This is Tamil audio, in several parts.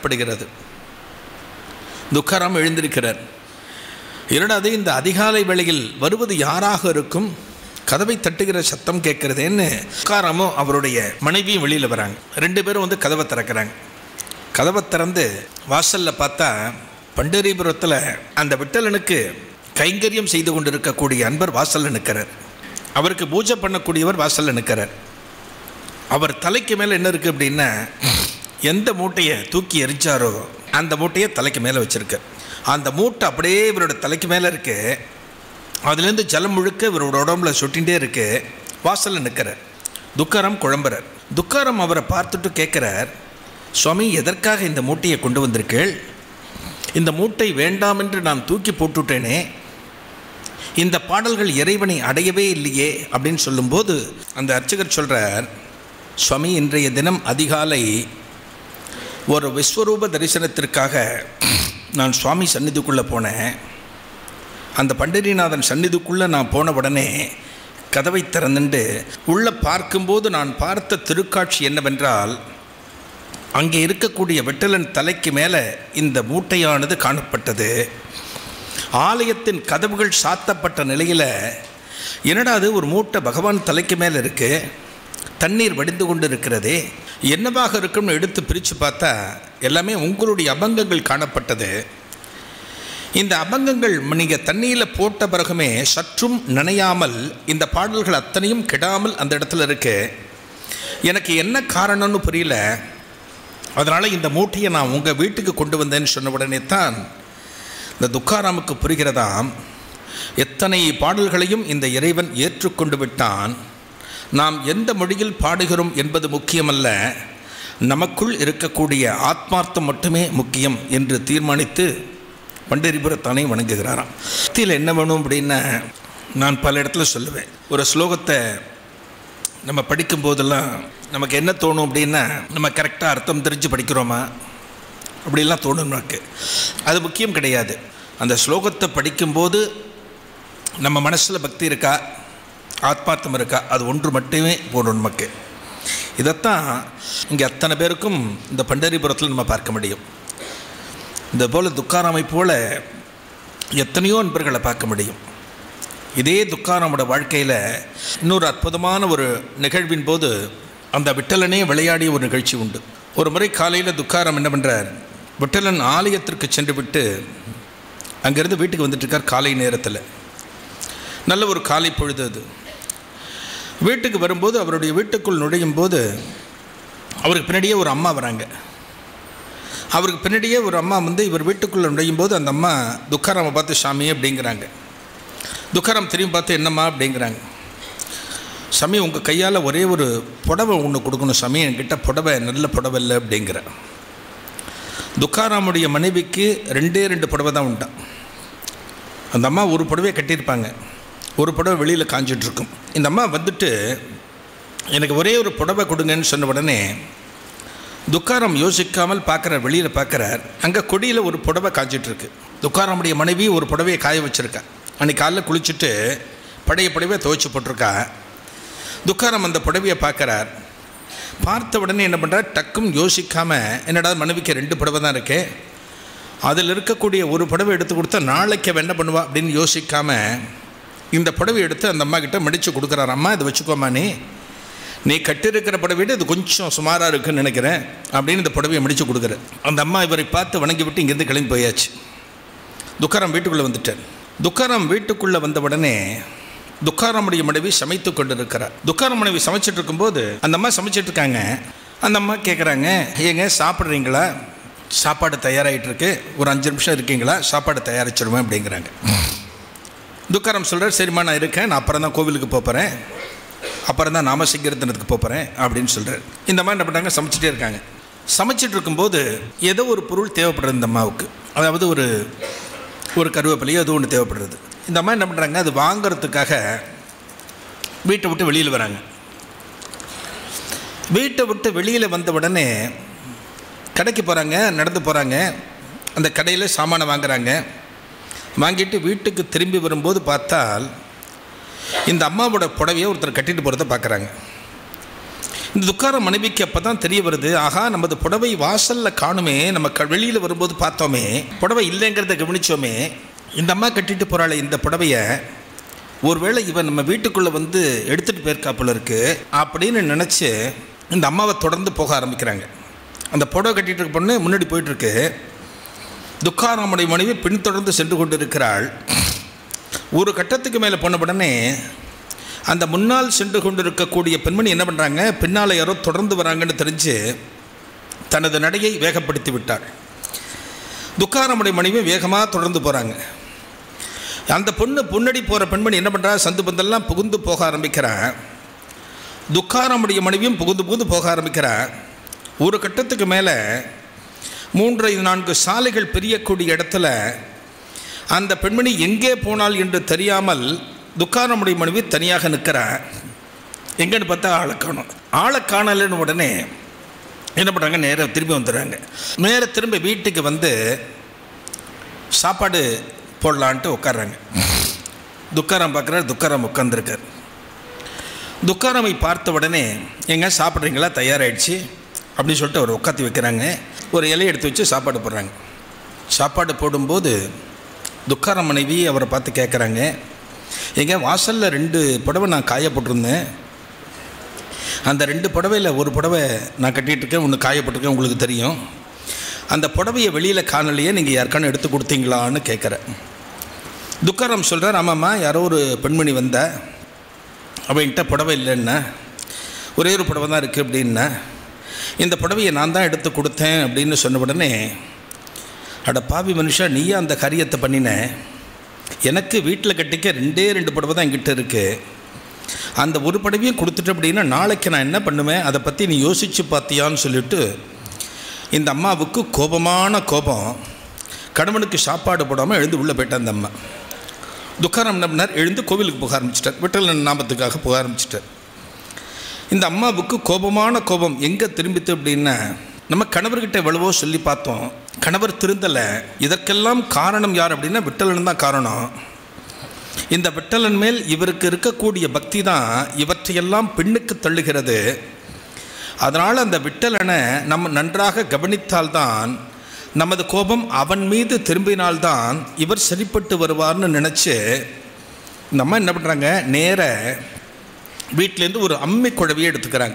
படுகிறது துக்காராம் எழுந்திருக்கிறார் இரண்டாவது இந்த அதிகாலை வேளையில் வருவது யாராக இருக்கும் கதவை தட்டுகிற சத்தம் கேட்குறதேன்னு துக்காராமும் அவருடைய மனைவியும் வெளியில் வராங்க ரெண்டு பேரும் வந்து கதவை திறக்கிறாங்க கதவை திறந்து வாசலில் பார்த்தா பண்டரிபுரத்தில் அந்த விட்டலனுக்கு கைங்கரியம் செய்து கொண்டிருக்கக்கூடிய அன்பர் வாசலில் நிற்கிறார் அவருக்கு பூஜை பண்ணக்கூடியவர் வாசலில் நிற்கிறார் அவர் தலைக்கு மேலே என்ன இருக்குது அப்படின்னா எந்த மூட்டையை தூக்கி எரிஞ்சாரோ அந்த மூட்டையை தலைக்கு மேலே வச்சுருக்கு அந்த மூட்டை அப்படியே இவரோட தலைக்கு மேலே இருக்கு அதுலேருந்து ஜலம் முழுக்க இவரோட உடம்புல சொட்டிகிட்டே இருக்கு வாசலில் நிற்கிறார் துக்காரம் குழம்புறார் துக்காரம் அவரை பார்த்துட்டு கேட்குறார் சுவாமி எதற்காக இந்த மூட்டையை கொண்டு வந்திருக்கீள் இந்த மூட்டை வேண்டாம் என்று நான் தூக்கி போட்டுட்டேனே இந்த பாடல்கள் இறைவனை அடையவே இல்லையே அப்படின்னு சொல்லும்போது அந்த அர்ச்சகர் சொல்கிறார் சுவாமி இன்றைய தினம் அதிகாலை ஒரு விஸ்வரூப தரிசனத்திற்காக நான் சுவாமி சந்நிதிக்குள்ளே போனேன் அந்த பண்டரிநாதன் சந்நிதிக்குள்ளே நான் போன உடனே கதவை திறந்துண்டு உள்ளே பார்க்கும்போது நான் பார்த்த திருக்காட்சி என்னவென்றால் அங்கே இருக்கக்கூடிய வெட்டலன் தலைக்கு மேலே இந்த மூட்டையானது காணப்பட்டது ஆலயத்தின் கதவுகள் சாத்தப்பட்ட நிலையில் என்னடா அது ஒரு மூட்டை பகவான் தலைக்கு மேலே இருக்குது தண்ணீர் வடிந்து கொண்டு இருக்கிறதே என்னவாக இருக்கும்னு எடுத்து பிரித்து பார்த்தா எல்லாமே உங்களுடைய அபங்கங்கள் காணப்பட்டது இந்த அபங்கங்கள் நீங்கள் தண்ணியில் போட்ட பிறகுமே சற்றும் நனையாமல் இந்த பாடல்கள் அத்தனையும் கெடாமல் அந்த இடத்துல இருக்கு எனக்கு என்ன காரணம்னு புரியல அதனால் இந்த மூட்டையை நான் உங்கள் வீட்டுக்கு கொண்டு வந்தேன்னு சொன்ன உடனே தான் இந்த துக்காராமுக்கு புரிகிறதாம் எத்தனை பாடல்களையும் இந்த இறைவன் ஏற்றுக்கொண்டு விட்டான் நாம் எந்த மொழியில் பாடுகிறோம் என்பது முக்கியமல்ல நமக்குள் இருக்கக்கூடிய ஆத்மார்த்தம் மட்டுமே முக்கியம் என்று தீர்மானித்து பண்டரிபுரத்தானே வணங்குகிறாராம் பக்தியில் என்ன வேணும் அப்படின்னா நான் பல இடத்துல சொல்லுவேன் ஒரு ஸ்லோகத்தை நம்ம படிக்கும் போதெல்லாம் நமக்கு என்ன தோணும் அப்படின்னா நம்ம கரெக்டாக அர்த்தம் தெரிஞ்சு படிக்கிறோமா அப்படிலாம் தோணும் நமக்கு அது முக்கியம் கிடையாது அந்த ஸ்லோகத்தை படிக்கும்போது நம்ம மனசில் பக்தி இருக்கா ஆத்மார்த்தம் இருக்கா அது ஒன்று மட்டுமே போடும் நமக்கு இதைத்தான் இங்கே அத்தனை பேருக்கும் இந்த பண்டரிபுரத்தில் நம்ம பார்க்க முடியும் இந்த போல் துக்காராமை போல எத்தனையோ நண்பர்களை பார்க்க முடியும் இதே துக்காராமோட வாழ்க்கையில் இன்னொரு அற்புதமான ஒரு நிகழ்வின் போது அந்த விட்டலனே விளையாடிய ஒரு நிகழ்ச்சி உண்டு ஒரு முறை காலையில் துக்காராம் என்ன பண்ணுறார் விட்டலன் ஆலயத்திற்கு சென்று விட்டு அங்கேருந்து வீட்டுக்கு வந்துட்டுருக்கார் காலை நேரத்தில் நல்ல ஒரு காலை பொழுது அது வீட்டுக்கு வரும்போது அவருடைய வீட்டுக்குள் நுழையும் போது அவருக்கு பின்னாடியே ஒரு அம்மா வராங்க அவருக்கு பின்னாடியே ஒரு அம்மா வந்து இவர் வீட்டுக்குள்ளே நுழையும் போது அந்த அம்மா துக்காராமை பார்த்து சாமி அப்படிங்கிறாங்க துக்காராம் திரும்பி பார்த்து என்னம்மா அப்படிங்கிறாங்க சாமி உங்கள் கையால் ஒரே ஒரு புடவை ஒன்று கொடுக்கணும் சாமி என்கிட்ட புடவை நல்ல புடவை இல்லை அப்படிங்கிற துக்காராமுடைய மனைவிக்கு ரெண்டே ரெண்டு புடவை தான் உண்டான் அந்த அம்மா ஒரு புடவையை கட்டியிருப்பாங்க ஒரு புடவை வெளியில் காஞ்சிட்ருக்கும் இந்த அம்மா வந்துட்டு எனக்கு ஒரே ஒரு புடவை கொடுங்கன்னு சொன்ன உடனே துக்காரம் யோசிக்காமல் பார்க்குறார் வெளியில் பார்க்குறார் அங்கே கொடியில் ஒரு புடவை காஞ்சிட்ருக்கு துக்காராமுடைய மனைவி ஒரு புடவையை காய வச்சுருக்கா அன்றைக்கி காலைல குளிச்சுட்டு பழைய புடவையை துவைச்சி போட்டிருக்கா துக்காரம் அந்த புடவையை பார்க்குறார் பார்த்த உடனே என்ன பண்ணுறார் டக்கும் யோசிக்காமல் என்னடா மனைவிக்கு ரெண்டு புடவை தான் இருக்கே அதில் இருக்கக்கூடிய ஒரு புடவை எடுத்து கொடுத்தா நாளைக்கு அவ என்ன பண்ணுவா அப்படின்னு யோசிக்காமல் இந்த புடவை எடுத்து அந்த அம்மா கிட்ட மடித்து கொடுக்குறாரு அம்மா இதை வச்சுக்கோமா நீ நீ கட்டிருக்கிற புடவையிட இது கொஞ்சம் சுமாராக இருக்குன்னு நினைக்கிறேன் அப்படின்னு இந்த புடவையை மடித்து கொடுக்குற அந்த அம்மா இவரை பார்த்து வணங்கி விட்டு இங்கேருந்து கிளம்பி போயாச்சு துக்காரம் வீட்டுக்குள்ளே வந்துட்டார் துக்காரம் வீட்டுக்குள்ளே வந்த உடனே துக்காரமுடைய மனைவி சமைத்து கொண்டு இருக்கிறார் துக்காரம் மனைவி சமைச்சிட்டு இருக்கும்போது அந்த அம்மா சமைச்சிட்டு இருக்காங்க அந்த அம்மா கேட்குறாங்க ஏங்க சாப்பிட்றீங்களா சாப்பாடு தயாராகிட்டு இருக்கு ஒரு அஞ்சு நிமிஷம் இருக்கீங்களா சாப்பாடு தயாரிச்சிருவேன் அப்படிங்கிறாங்க துக்காரம் சொல்கிறார் சரிம்மா நான் இருக்கேன் நான் அப்புறம் தான் கோவிலுக்கு போகிறேன் அப்புறம் தான் நாம சங்கீர்த்தனத்துக்கு போகிறேன் அப்படின்னு சொல்கிறார் இந்த மாதிரி என்ன பண்ணுறாங்க சமைச்சிட்டே இருக்காங்க சமைச்சிட்டு இருக்கும்போது ஏதோ ஒரு பொருள் தேவைப்படுறது இந்த அம்மாவுக்கு அதாவது ஒரு ஒரு கருவேப்பிலையோ ஏதோ ஒன்று தேவைப்படுறது இந்த அம்மா என்ன பண்ணுறாங்க அது வாங்குறதுக்காக வீட்டை விட்டு வெளியில் வராங்க வீட்டை விட்டு வெளியில் வந்த உடனே கடைக்கு போகிறாங்க நடந்து போகிறாங்க அந்த கடையில் சாமானை வாங்குறாங்க வாங்கிட்டு வீட்டுக்கு திரும்பி வரும்போது பார்த்தால் இந்த அம்மாவோட புடவையை ஒருத்தர் கட்டிட்டு போகிறத பார்க்குறாங்க இந்த துக்கார மனைவிக்கு அப்போ தான் தெரிய வருது ஆகா நமது புடவை வாசலில் காணுமே நம்ம க வெளியில் வரும்போது பார்த்தோமே புடவை இல்லைங்கிறத கவனிச்சோமே இந்த அம்மா கட்டிட்டு போகிறாள் இந்த புடவையை ஒருவேளை இவன் நம்ம வீட்டுக்குள்ளே வந்து எடுத்துகிட்டு போயிருக்காப்புல இருக்கு அப்படின்னு நினச்சி இந்த அம்மாவை தொடர்ந்து போக ஆரம்பிக்கிறாங்க அந்த புடவை கட்டிட்டு இருக்க பொண்ணு முன்னாடி போயிட்டுருக்கு துக்காராமுடைய மனைவி பின்தொடர்ந்து சென்று கொண்டு இருக்கிறாள் ஒரு கட்டத்துக்கு மேலே போன உடனே அந்த முன்னால் சென்று கொண்டிருக்கக்கூடிய பெண்மணி என்ன பண்ணுறாங்க பின்னால் யாரோ தொடர்ந்து வராங்கன்னு தெரிஞ்சு தனது நடையை வேகப்படுத்தி விட்டாள் துக்காராமுடைய மனைவி வேகமாக தொடர்ந்து போகிறாங்க அந்த பொண்ணு முன்னாடி போகிற பெண்மணி என்ன பண்ணுறா சந்து பந்தெல்லாம் புகுந்து போக ஆரம்பிக்கிறா துக்காராமுடைய மனைவியும் புகுந்து புகுந்து போக ஆரம்பிக்கிறா ஒரு கட்டத்துக்கு மேலே மூன்று ஐந்து நான்கு சாலைகள் பிரியக்கூடிய இடத்துல அந்த பெண்மணி எங்கே போனாள் என்று தெரியாமல் துக்காரமுடைய மனைவி தனியாக நிற்கிறா எங்கன்னு பார்த்தா ஆளை காணும் ஆளை காணலைன்னு உடனே என்ன பண்ணுறாங்க நேராக திரும்பி வந்துடுறாங்க நேராக திரும்ப வீட்டுக்கு வந்து சாப்பாடு போடலான்ட்டு உட்கார்றாங்க துக்காராம் பார்க்குறாரு துக்காராம் உட்காந்துருக்கார் துக்காராமை பார்த்த உடனே எங்க சாப்பிட்றீங்களா தயாராகிடுச்சு அப்படின்னு சொல்லிட்டு அவர் உட்காத்தி வைக்கிறாங்க ஒரு இலையை எடுத்து வச்சு சாப்பாடு போடுறாங்க சாப்பாடு போடும்போது துக்கார மனைவி அவரை பார்த்து கேட்குறாங்க எங்க வாசலில் ரெண்டு புடவை நான் காய போட்டிருந்தேன் அந்த ரெண்டு புடவையில் ஒரு புடவை நான் கட்டிகிட்டு இருக்கேன் ஒன்று காயப்பட்டிருக்கேன் உங்களுக்கு தெரியும் அந்த புடவையை வெளியில் காணலையே நீங்கள் யாருக்கான எடுத்து கொடுத்தீங்களான்னு கேட்குறேன் துக்காரம் சொல்கிறார் ஆமாம்மா யாரோ ஒரு பெண்மணி வந்தா அவள் என்கிட்ட புடவை இல்லைன்னா ஒரே ஒரு புடவை தான் இருக்குது அப்படின்னா இந்த புடவையை நான் தான் எடுத்து கொடுத்தேன் அப்படின்னு சொன்ன உடனே அட பாவி மனுஷா நீயே அந்த காரியத்தை பண்ணின எனக்கு வீட்டில் கட்டிக்க ரெண்டே ரெண்டு புடவை தான் என்கிட்ட இருக்குது அந்த ஒரு புடவையும் கொடுத்துட்டு அப்படின்னா நாளைக்கு நான் என்ன பண்ணுவேன் அதை பற்றி நீ யோசித்து பார்த்தியான்னு சொல்லிட்டு இந்த அம்மாவுக்கு கோபமான கோபம் கணவனுக்கு சாப்பாடு போடாமல் எழுந்து உள்ளே போயிட்டான் அந்த அம்மா துக்காரம் என்ன பண்ணார் எழுந்து கோவிலுக்கு போக ஆரம்பிச்சிட்டார் விட்டல் நாமத்துக்காக போக ஆரம்பிச்சிட்டார் இந்த அம்மாவுக்கு கோபமான கோபம் எங்கே திரும்பித்து அப்படின்னா நம்ம கணவர்கிட்ட எவ்வளவோ சொல்லி பார்த்தோம் கணவர் திருந்தலை இதற்கெல்லாம் காரணம் யார் அப்படின்னா விட்டலன் தான் காரணம் இந்த விட்டலன் மேல் இவருக்கு இருக்கக்கூடிய பக்தி தான் இவற்றையெல்லாம் பெண்ணுக்கு தள்ளுகிறது அதனால் அந்த விட்டலனை நம்ம நன்றாக கவனித்தால்தான் நமது கோபம் அவன் மீது திரும்பினால்தான் இவர் சரிப்பட்டு வருவார்னு நினச்சி இந்த அம்மா என்ன பண்ணுறாங்க நேர வீட்டிலேருந்து ஒரு அம்மி குழவியை எடுத்துக்கிறாங்க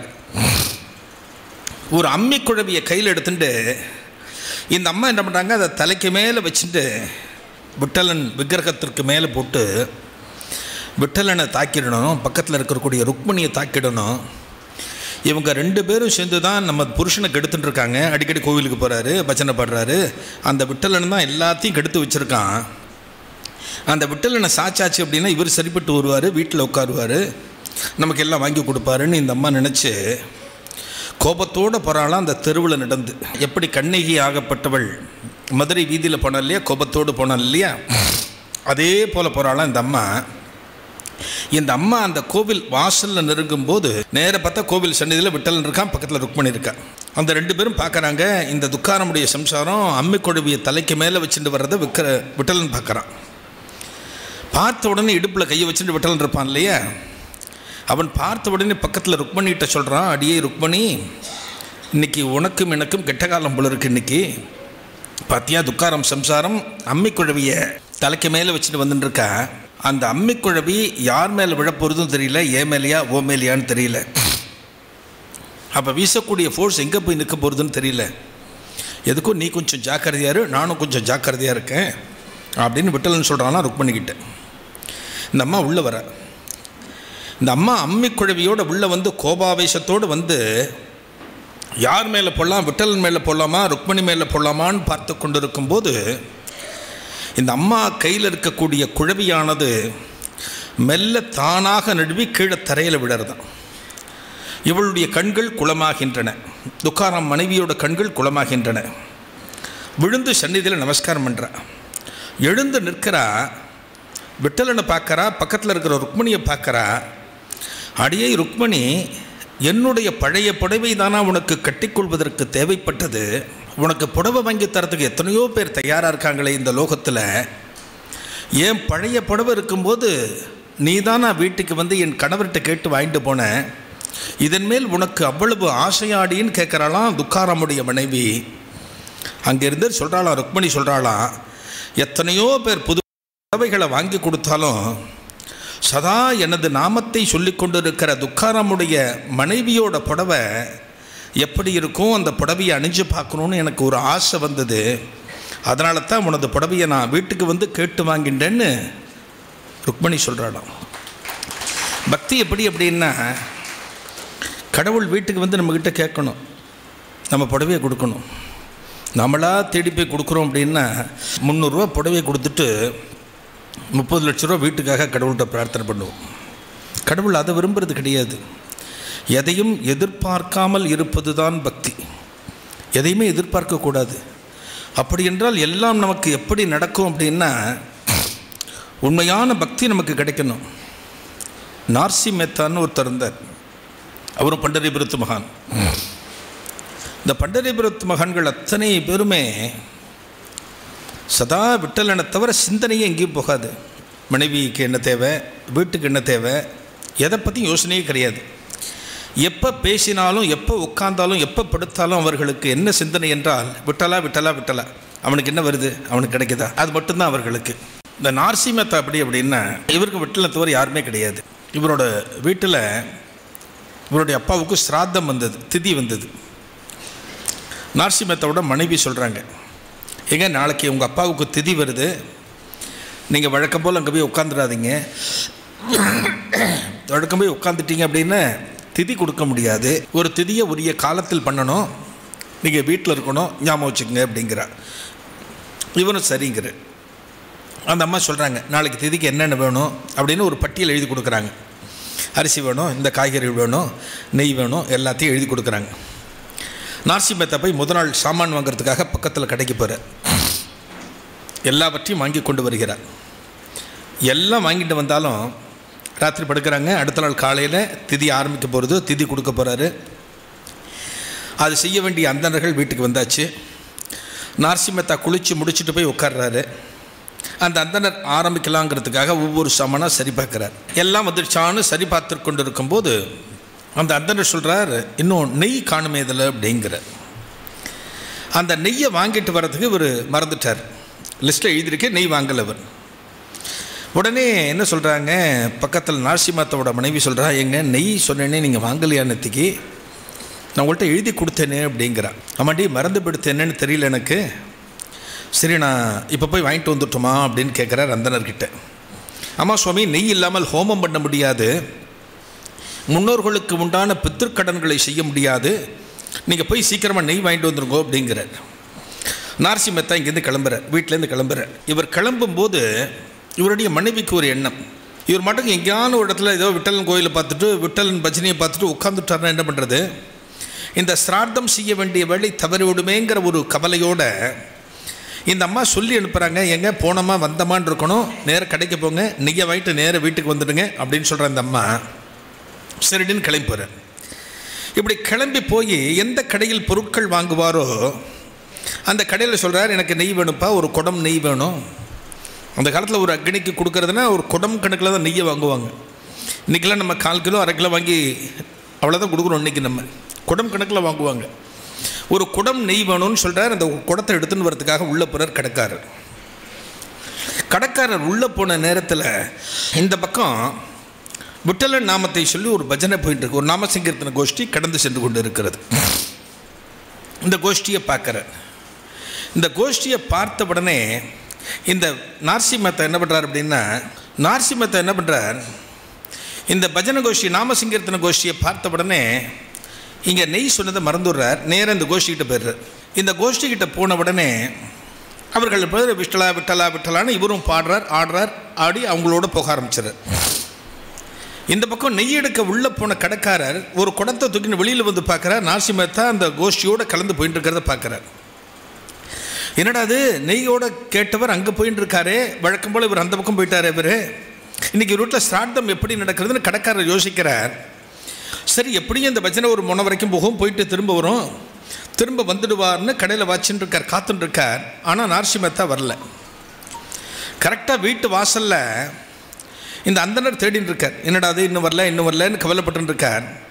ஒரு அம்மி குழவியை கையில் எடுத்துட்டு இந்த அம்மா என்ன பண்ணுறாங்க அதை தலைக்கு மேலே வச்சுட்டு விட்டலன் விக்கிரகத்திற்கு மேலே போட்டு விட்டலனை தாக்கிடணும் பக்கத்தில் இருக்கக்கூடிய ருக்மணியை தாக்கிடணும் இவங்க ரெண்டு பேரும் சேர்ந்து தான் நம்ம புருஷனை கெடுத்துட்டு இருக்காங்க அடிக்கடி கோவிலுக்கு போகிறாரு பஜனை பாடுறாரு அந்த விட்டலன் தான் எல்லாத்தையும் கெடுத்து வச்சுருக்கான் அந்த விட்டலனை சாச்சாச்சு அப்படின்னா இவர் சரிப்பட்டு வருவார் வீட்டில் உட்காருவார் நமக்கு எல்லாம் வாங்கி கொடுப்பாருன்னு இந்த அம்மா நினச்சி கோபத்தோடு போகிறாளாம் அந்த தெருவில் நடந்து எப்படி கண்ணகி ஆகப்பட்டவள் மதுரை வீதியில் போனாள் இல்லையா கோபத்தோடு போனாள் இல்லையா அதே போல் போகிறாளாம் இந்த அம்மா இந்த அம்மா அந்த கோவில் வாசலில் நெருங்கும் போது நேராக பார்த்தா கோவில் சன்னதியில் விட்டலன் இருக்கான் பக்கத்தில் ருக்மணி இருக்கா அந்த ரெண்டு பேரும் பார்க்குறாங்க இந்த துக்காரமுடைய சம்சாரம் அம்மி கொழுவியை தலைக்கு மேலே வச்சுட்டு வர்றதை விற்கிற விட்டலன் பார்க்குறான் பார்த்த உடனே இடுப்பில் கையை வச்சுட்டு விட்டலன் இருப்பான் இல்லையா அவன் பார்த்த உடனே பக்கத்தில் ருக்மணிகிட்ட சொல்கிறான் அடியே ருக்மணி இன்னைக்கு உனக்கும் எனக்கும் கெட்ட காலம் போல இருக்கு இன்னைக்கு பாத்தியா துக்காரம் சம்சாரம் அம்மி குழவியை தலைக்கு மேலே வச்சுட்டு வந்துட்டு இருக்கா அந்த அம்மி குழவி யார் மேலே விழப்போகிறதும் தெரியல ஏ மேலையா ஓ மேலையான்னு தெரியல அப்போ வீசக்கூடிய ஃபோர்ஸ் எங்கே போய் நிற்க போகிறதுன்னு தெரியல எதுக்கும் நீ கொஞ்சம் ஜாக்கிரதையா இரு நானும் கொஞ்சம் ஜாக்கிரதையாக இருக்கேன் அப்படின்னு விட்டலன்னு சொல்கிறானா ருக்மணிக்கிட்ட இந்த அம்மா உள்ளே வர இந்த அம்மா அம்மி குழவியோட உள்ளே வந்து கோபாவேசத்தோடு வந்து யார் மேலே போடலாம் விட்டலன் மேலே போடலாமா ருக்மணி மேலே போடலாமான்னு பார்த்து கொண்டு இருக்கும்போது இந்த அம்மா கையில் இருக்கக்கூடிய குழவியானது மெல்ல தானாக நழுவி கீழே தரையில் விழறதான் இவளுடைய கண்கள் குளமாகின்றன துக்காராம் மனைவியோட கண்கள் குளமாகின்றன விழுந்து சந்நிதியில் நமஸ்காரம் பண்ணுறா எழுந்து நிற்கிறா விட்டலனை பார்க்குறா பக்கத்தில் இருக்கிற ருக்மணியை பார்க்குறா அடியே ருக்மணி என்னுடைய பழைய புடவை தானா உனக்கு கட்டிக்கொள்வதற்கு தேவைப்பட்டது உனக்கு புடவை வாங்கி தரத்துக்கு எத்தனையோ பேர் தயாராக இருக்காங்களே இந்த லோகத்தில் ஏன் பழைய புடவை இருக்கும்போது நீ தான் நான் வீட்டுக்கு வந்து என் கணவர்கிட்ட கேட்டு வாங்கிட்டு போனேன் இதன் மேல் உனக்கு அவ்வளவு ஆசையாடின்னு கேட்குறாளாம் துக்காராமுடைய மனைவி அங்கேருந்து சொல்கிறாளாம் ருக்மணி சொல்கிறாளாம் எத்தனையோ பேர் புது புடவைகளை வாங்கி கொடுத்தாலும் சதா எனது நாமத்தை சொல்லி கொண்டிருக்கிற துக்காராமுடைய மனைவியோட புடவை எப்படி இருக்கும் அந்த புடவையை அணிஞ்சு பார்க்கணுன்னு எனக்கு ஒரு ஆசை வந்தது அதனால தான் உனது புடவையை நான் வீட்டுக்கு வந்து கேட்டு வாங்கிட்டேன்னு ருக்மணி சொல்கிறாளாம் பக்தி எப்படி அப்படின்னா கடவுள் வீட்டுக்கு வந்து நம்மக்கிட்ட கேட்கணும் நம்ம புடவையை கொடுக்கணும் நம்மளாக தேடி போய் கொடுக்குறோம் அப்படின்னா முந்நூறுரூவா புடவையை கொடுத்துட்டு முப்பது லட்ச ரூபா வீட்டுக்காக கடவுள்கிட்ட பிரார்த்தனை பண்ணுவோம் கடவுள் அதை விரும்புறது கிடையாது எதையும் எதிர்பார்க்காமல் இருப்பது தான் பக்தி எதையுமே எதிர்பார்க்கக்கூடாது அப்படி என்றால் எல்லாம் நமக்கு எப்படி நடக்கும் அப்படின்னா உண்மையான பக்தி நமக்கு கிடைக்கணும் நார்சி மேத்தான்னு ஒருத்தர் இருந்தார் அவரும் பண்டரிபுரத்து மகான் இந்த பண்டரிபுரத்து மகான்கள் அத்தனை பேருமே சதா விட்டலனை தவிர சிந்தனையே எங்கேயும் போகாது மனைவிக்கு என்ன தேவை வீட்டுக்கு என்ன தேவை எதை பற்றியும் யோசனையே கிடையாது எப்போ பேசினாலும் எப்போ உட்கார்ந்தாலும் எப்போ படுத்தாலும் அவர்களுக்கு என்ன சிந்தனை என்றால் விட்டலா விட்டலா விட்டலா அவனுக்கு என்ன வருது அவனுக்கு கிடைக்குதா அது மட்டும்தான் அவர்களுக்கு இந்த நார்சிமத்தை அப்படி அப்படின்னா இவருக்கு விட்டலை தவிர யாருமே கிடையாது இவரோட வீட்டில் இவருடைய அப்பாவுக்கு ஸ்ராத்தம் வந்தது திதி வந்தது நார்சிமத்தோட மனைவி சொல்கிறாங்க ஏங்க நாளைக்கு உங்கள் அப்பாவுக்கு திதி வருது நீங்கள் வழக்கம் போல் அங்கே போய் உட்காந்துடாதீங்க வழக்கம் போய் உட்காந்துட்டீங்க அப்படின்னு திதி கொடுக்க முடியாது ஒரு திதியை உரிய காலத்தில் பண்ணணும் நீங்கள் வீட்டில் இருக்கணும் ஞாபகம் வச்சுக்கோங்க அப்படிங்கிறா இவனும் சரிங்கிற அந்த அம்மா சொல்கிறாங்க நாளைக்கு திதிக்கு என்னென்ன வேணும் அப்படின்னு ஒரு பட்டியல் எழுதி கொடுக்குறாங்க அரிசி வேணும் இந்த காய்கறி வேணும் நெய் வேணும் எல்லாத்தையும் எழுதி கொடுக்குறாங்க நார்சிமத்தை போய் முத நாள் சாமான் வாங்குறதுக்காக பக்கத்தில் கடைக்கு போகிறார் எல்லாவற்றையும் வாங்கி கொண்டு வருகிறார் எல்லாம் வாங்கிட்டு வந்தாலும் ராத்திரி படுக்கிறாங்க அடுத்த நாள் காலையில் திதி ஆரம்பிக்க போகிறது திதி கொடுக்க போகிறாரு அது செய்ய வேண்டிய அந்தணர்கள் வீட்டுக்கு வந்தாச்சு நார்சிமத்தா குளித்து முடிச்சுட்டு போய் உட்கார்றாரு அந்த அந்தனர் ஆரம்பிக்கலாங்கிறதுக்காக ஒவ்வொரு சாமானாக சரி பார்க்குறார் எல்லாம் வந்துடுச்சான்னு சரி பார்த்து கொண்டு இருக்கும்போது அந்த அந்தனர் சொல்கிறார் இன்னும் நெய் காணுமே இதில் அப்படிங்கிறார் அந்த நெய்யை வாங்கிட்டு வர்றதுக்கு இவர் மறந்துட்டார் லிஸ்ட்டில் எழுதியிருக்கே நெய் வாங்கலை அவர் உடனே என்ன சொல்கிறாங்க பக்கத்தில் நார்சிமாத்தோட மனைவி சொல்கிறா எங்க நெய் சொன்னேனே நீங்கள் வாங்கலையா நேத்திக்கு நான் உங்கள்கிட்ட எழுதி கொடுத்தேனே அப்படிங்கிறான் ஆமாண்டி மறந்து படுத்தேனேன்னு தெரியல எனக்கு சரி நான் இப்போ போய் வாங்கிட்டு வந்துட்டோமா அப்படின்னு கேட்குறார் அந்தனர்கிட்ட ஆமாம் சுவாமி நெய் இல்லாமல் ஹோமம் பண்ண முடியாது முன்னோர்களுக்கு உண்டான பித்திருக்கடன்களை செய்ய முடியாது நீங்கள் போய் சீக்கிரமாக நெய் வாங்கிட்டு வந்துருங்கோ அப்படிங்கிறார் நார்சி மெத்தா இங்கேருந்து கிளம்புறார் வீட்டிலேருந்து கிளம்புறார் இவர் கிளம்பும்போது இவருடைய மனைவிக்கு ஒரு எண்ணம் இவர் மட்டும் எங்கேயான ஒரு இடத்துல ஏதோ விட்டலன் கோயிலை பார்த்துட்டு விட்டலன் பஜனையை பார்த்துட்டு உட்காந்துட்டாருன்னா என்ன பண்ணுறது இந்த சிரார்த்தம் செய்ய வேண்டிய வேலை தவறிவிடுமேங்கிற ஒரு கவலையோட இந்த அம்மா சொல்லி அனுப்புகிறாங்க எங்க போனோமா வந்தமான்னு இருக்கணும் நேராக கடைக்கு போங்க நெய்யை வாங்கிட்டு நேராக வீட்டுக்கு வந்துடுங்க அப்படின்னு சொல்கிற அந்த அம்மா சரிடின்னு கிளம்பி போகிறார் இப்படி கிளம்பி போய் எந்த கடையில் பொருட்கள் வாங்குவாரோ அந்த கடையில் சொல்கிறார் எனக்கு நெய் வேணும்ப்பா ஒரு குடம் நெய் வேணும் அந்த காலத்தில் ஒரு அக்னிக்கு கொடுக்கறதுனா ஒரு குடம் கணக்கில் தான் நெய்யை வாங்குவாங்க இன்றைக்கெல்லாம் நம்ம கால் கிலோ அரை கிலோ வாங்கி அவ்வளோதான் கொடுக்குறோம் இன்றைக்கி நம்ம குடம் கணக்கில் வாங்குவாங்க ஒரு குடம் நெய் வேணும்னு சொல்கிறார் அந்த குடத்தை எடுத்துன்னு வரதுக்காக உள்ளே போகிறார் கடைக்காரர் கடைக்காரர் உள்ளே போன நேரத்தில் இந்த பக்கம் விட்டலன் நாமத்தை சொல்லி ஒரு பஜனை போயிட்டு இருக்கு ஒரு நாமசங்கீர்த்தன கோஷ்டி கடந்து சென்று கொண்டு இருக்கிறது இந்த கோஷ்டியை பார்க்குறார் இந்த கோஷ்டியை பார்த்த உடனே இந்த நார்சிமத்தை என்ன பண்ணுறார் அப்படின்னா நார்சிமத்தை என்ன பண்ணுறார் இந்த பஜனை கோஷ்டி நாமசங்கீர்த்தன கோஷ்டியை பார்த்த உடனே இங்கே நெய் சொன்னதை மறந்துடுறார் நேராக இந்த கோஷ்டிக்கிட்ட போயிடுறார் இந்த கோஷ்டிக்கிட்ட போன உடனே அவர்கள் பேர் விட்டலா விட்டலா விட்டலான்னு இவரும் பாடுறார் ஆடுறார் ஆடி அவங்களோட போக ஆரம்பிச்சிடுறார் இந்த பக்கம் நெய் எடுக்க உள்ளே போன கடைக்காரர் ஒரு குடத்தை தூக்கின்னு வெளியில் வந்து பார்க்குறார் நார்சிமத்தா அந்த கோஷ்டியோடு கலந்து போயிட்டு இருக்கிறத பார்க்குறார் என்னடா அது நெய்யோட கேட்டவர் அங்கே போயின்னு இருக்காரே வழக்கம் போல் இவர் அந்த பக்கம் போயிட்டார் இவர் இன்றைக்கி ரூட்டில் ஸ்ரார்த்தம் எப்படி நடக்கிறதுன்னு கடைக்காரர் யோசிக்கிறார் சரி எப்படியும் இந்த பஜனை ஒரு முனை வரைக்கும் போகும் போயிட்டு திரும்ப வரும் திரும்ப வந்துடுவார்னு கடையில் வச்சுட்டு இருக்கார் காத்துட்டு இருக்கார் ஆனால் நார்சிமத்தா வரல கரெக்டாக வீட்டு வாசலில் இந்த அந்தனர் தேடின்னு இருக்கார் என்னடா அது இன்னும் வரல இன்னும் வரலன்னு கவலைப்பட்டு இருக்கார்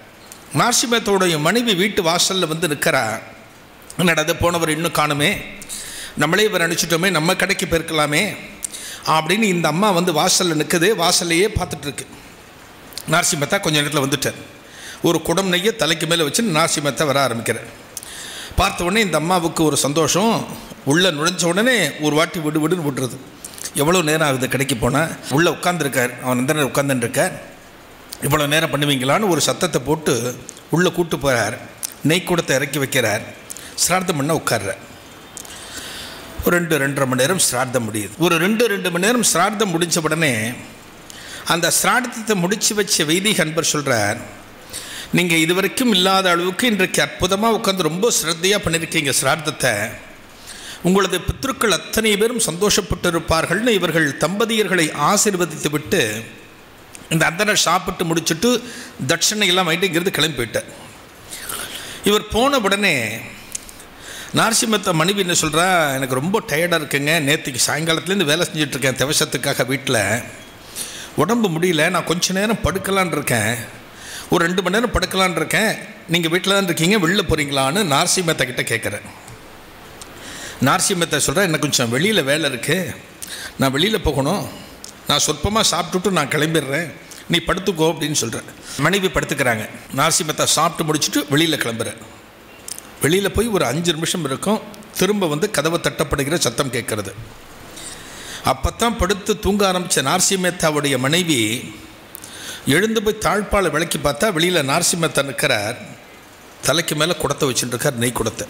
நார்சிமத்தோடைய மனைவி வீட்டு வாசலில் வந்து நிற்கிறா என்னடா போனவர் இன்னும் காணுமே நம்மளே இவர் அனுப்பிச்சிட்டோமே நம்ம கடைக்கு போயிருக்கலாமே அப்படின்னு இந்த அம்மா வந்து வாசலில் நிற்குது வாசல்லையே பார்த்துட்ருக்கு நார்சிமத்தா கொஞ்சம் நேரத்தில் வந்துட்டார் ஒரு குடம் நெய்ய தலைக்கு மேலே வச்சு நார்சிமத்தா வர ஆரம்பிக்கிறார் பார்த்த உடனே இந்த அம்மாவுக்கு ஒரு சந்தோஷம் உள்ளே நுழைஞ்ச உடனே ஒரு வாட்டி விடு விடுன்னு விடுறது எவ்வளோ நேரம் ஆகுது கடைக்கு போனால் உள்ளே உட்காந்துருக்கார் அவன் அந்த நேரம் உட்காந்துருக்கார் இவ்வளோ நேரம் பண்ணுவீங்களான்னு ஒரு சத்தத்தை போட்டு உள்ளே கூட்டு போகிறார் நெய் கூடத்தை இறக்கி வைக்கிறார் சிரார்த்தம் பண்ண உட்கார்றார் ஒரு ரெண்டு ரெண்டரை மணி நேரம் சிரார்த்தம் முடியுது ஒரு ரெண்டு ரெண்டு மணி நேரம் சிரார்த்தம் முடிஞ்ச உடனே அந்த சிரார்த்தத்தை முடித்து வச்ச வைதிக அன்பர் சொல்கிறார் நீங்கள் இதுவரைக்கும் இல்லாத அளவுக்கு இன்றைக்கு அற்புதமாக உட்காந்து ரொம்ப சிரத்தையாக பண்ணியிருக்கீங்க சிரார்த்தத்தை உங்களது பித்ருக்கள் அத்தனை பேரும் சந்தோஷப்பட்டு இருப்பார்கள்னு இவர்கள் தம்பதியர்களை ஆசீர்வதித்து விட்டு இந்த அந்தனை சாப்பிட்டு முடிச்சுட்டு தட்சணை எல்லாம் வாங்கிட்டு இங்கிருந்து கிளம்பி போயிட்டார் இவர் போன உடனே நாரசிம்மத்த மனைவி என்ன சொல்கிறா எனக்கு ரொம்ப டயர்டாக இருக்குங்க நேற்றுக்கு சாயங்காலத்துலேருந்து வேலை செஞ்சிட்ருக்கேன் திவசத்துக்காக வீட்டில் உடம்பு முடியல நான் கொஞ்ச நேரம் படுக்கலான் இருக்கேன் ஒரு ரெண்டு மணி நேரம் படுக்கலான் இருக்கேன் நீங்கள் வீட்டில் தான் இருக்கீங்க வெளில போகிறீங்களான்னு நாரசிம்மத்த கிட்ட கேட்குறேன் நாரசிம்மத்தை சொல்கிறேன் எனக்கு கொஞ்சம் வெளியில் வேலை இருக்குது நான் வெளியில் போகணும் நான் சொற்பமாக சாப்பிட்டுட்டு நான் கிளம்பிடுறேன் நீ படுத்துக்கோ அப்படின்னு சொல்கிறேன் மனைவி படுத்துக்கிறாங்க நாரசிம்மத்தை சாப்பிட்டு முடிச்சுட்டு வெளியில் கிளம்புறேன் வெளியில் போய் ஒரு அஞ்சு நிமிஷம் இருக்கும் திரும்ப வந்து கதவை தட்டப்படுகிற சத்தம் கேட்குறது அப்போ தான் படுத்து தூங்க ஆரம்பித்த நார்சிமேத்தாவுடைய மனைவி எழுந்து போய் தாழ்பாலை விளக்கி பார்த்தா வெளியில் நார்சிமேத்தா நிற்கிறார் தலைக்கு மேலே குடத்தை வச்சுட்டுருக்கார் நெய் குடத்தை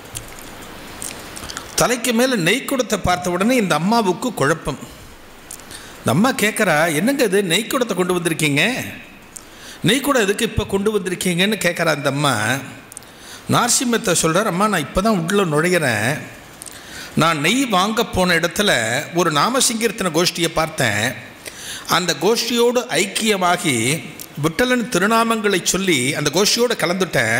தலைக்கு மேலே நெய் குடத்தை பார்த்த உடனே இந்த அம்மாவுக்கு குழப்பம் இந்த அம்மா கேட்குறா என்னங்க இது நெய் குடத்தை கொண்டு வந்திருக்கீங்க நெய் குடம் எதுக்கு இப்போ கொண்டு வந்திருக்கீங்கன்னு கேட்குறா அந்த அம்மா நார்சிம்மத்தை சொல்கிறார் அம்மா நான் இப்போ தான் உள்ளே நுழையிறேன் நான் நெய் வாங்க போன இடத்துல ஒரு நாமசங்கீர்த்தன கோஷ்டியை பார்த்தேன் அந்த கோஷ்டியோடு ஐக்கியமாகி விட்டலன் திருநாமங்களை சொல்லி அந்த கோஷ்டியோடு கலந்துட்டேன்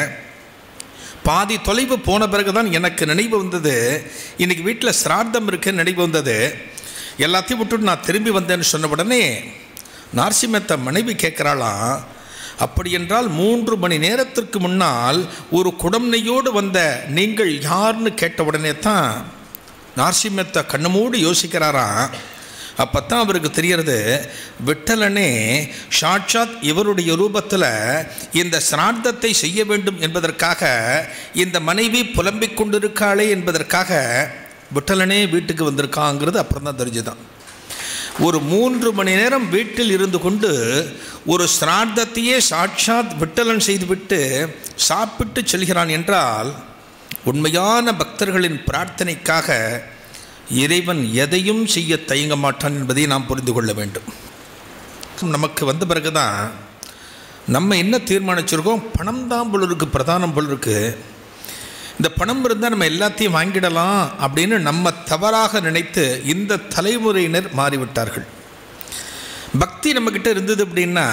பாதி தொலைவு போன பிறகு தான் எனக்கு நினைவு வந்தது இன்றைக்கி வீட்டில் சிரார்த்தம் இருக்குன்னு நினைவு வந்தது எல்லாத்தையும் விட்டுட்டு நான் திரும்பி வந்தேன்னு சொன்ன உடனே நார்சிமத்த மனைவி கேட்குறாளாம் அப்படி என்றால் மூன்று மணி நேரத்திற்கு முன்னால் ஒரு குடம் நெய்யோடு வந்த நீங்கள் யாருன்னு கேட்ட உடனே தான் நார்சிம்மத்தை கண்ணமூடி யோசிக்கிறாராம் அப்போ தான் அவருக்கு தெரியறது விட்டலனே சாட்சாத் இவருடைய ரூபத்தில் இந்த சிரார்த்தத்தை செய்ய வேண்டும் என்பதற்காக இந்த மனைவி புலம்பிக் கொண்டிருக்காளே என்பதற்காக விட்டலனே வீட்டுக்கு வந்திருக்காங்கிறது அப்புறம் தான் தெரிஞ்சுதான் ஒரு மூன்று மணி நேரம் வீட்டில் இருந்து கொண்டு ஒரு சிரார்த்தத்தையே சாட்சாத் விட்டலன் செய்துவிட்டு சாப்பிட்டு செல்கிறான் என்றால் உண்மையான பக்தர்களின் பிரார்த்தனைக்காக இறைவன் எதையும் செய்ய தயங்க மாட்டான் என்பதை நாம் புரிந்து கொள்ள வேண்டும் நமக்கு வந்த பிறகுதான் நம்ம என்ன தீர்மானிச்சிருக்கோம் பணம் தான் பொருளுக்கு பிரதானம் பொருளுக்கு இந்த பணம் இருந்தால் நம்ம எல்லாத்தையும் வாங்கிடலாம் அப்படின்னு நம்ம தவறாக நினைத்து இந்த தலைமுறையினர் மாறிவிட்டார்கள் பக்தி நம்மக்கிட்ட இருந்தது அப்படின்னா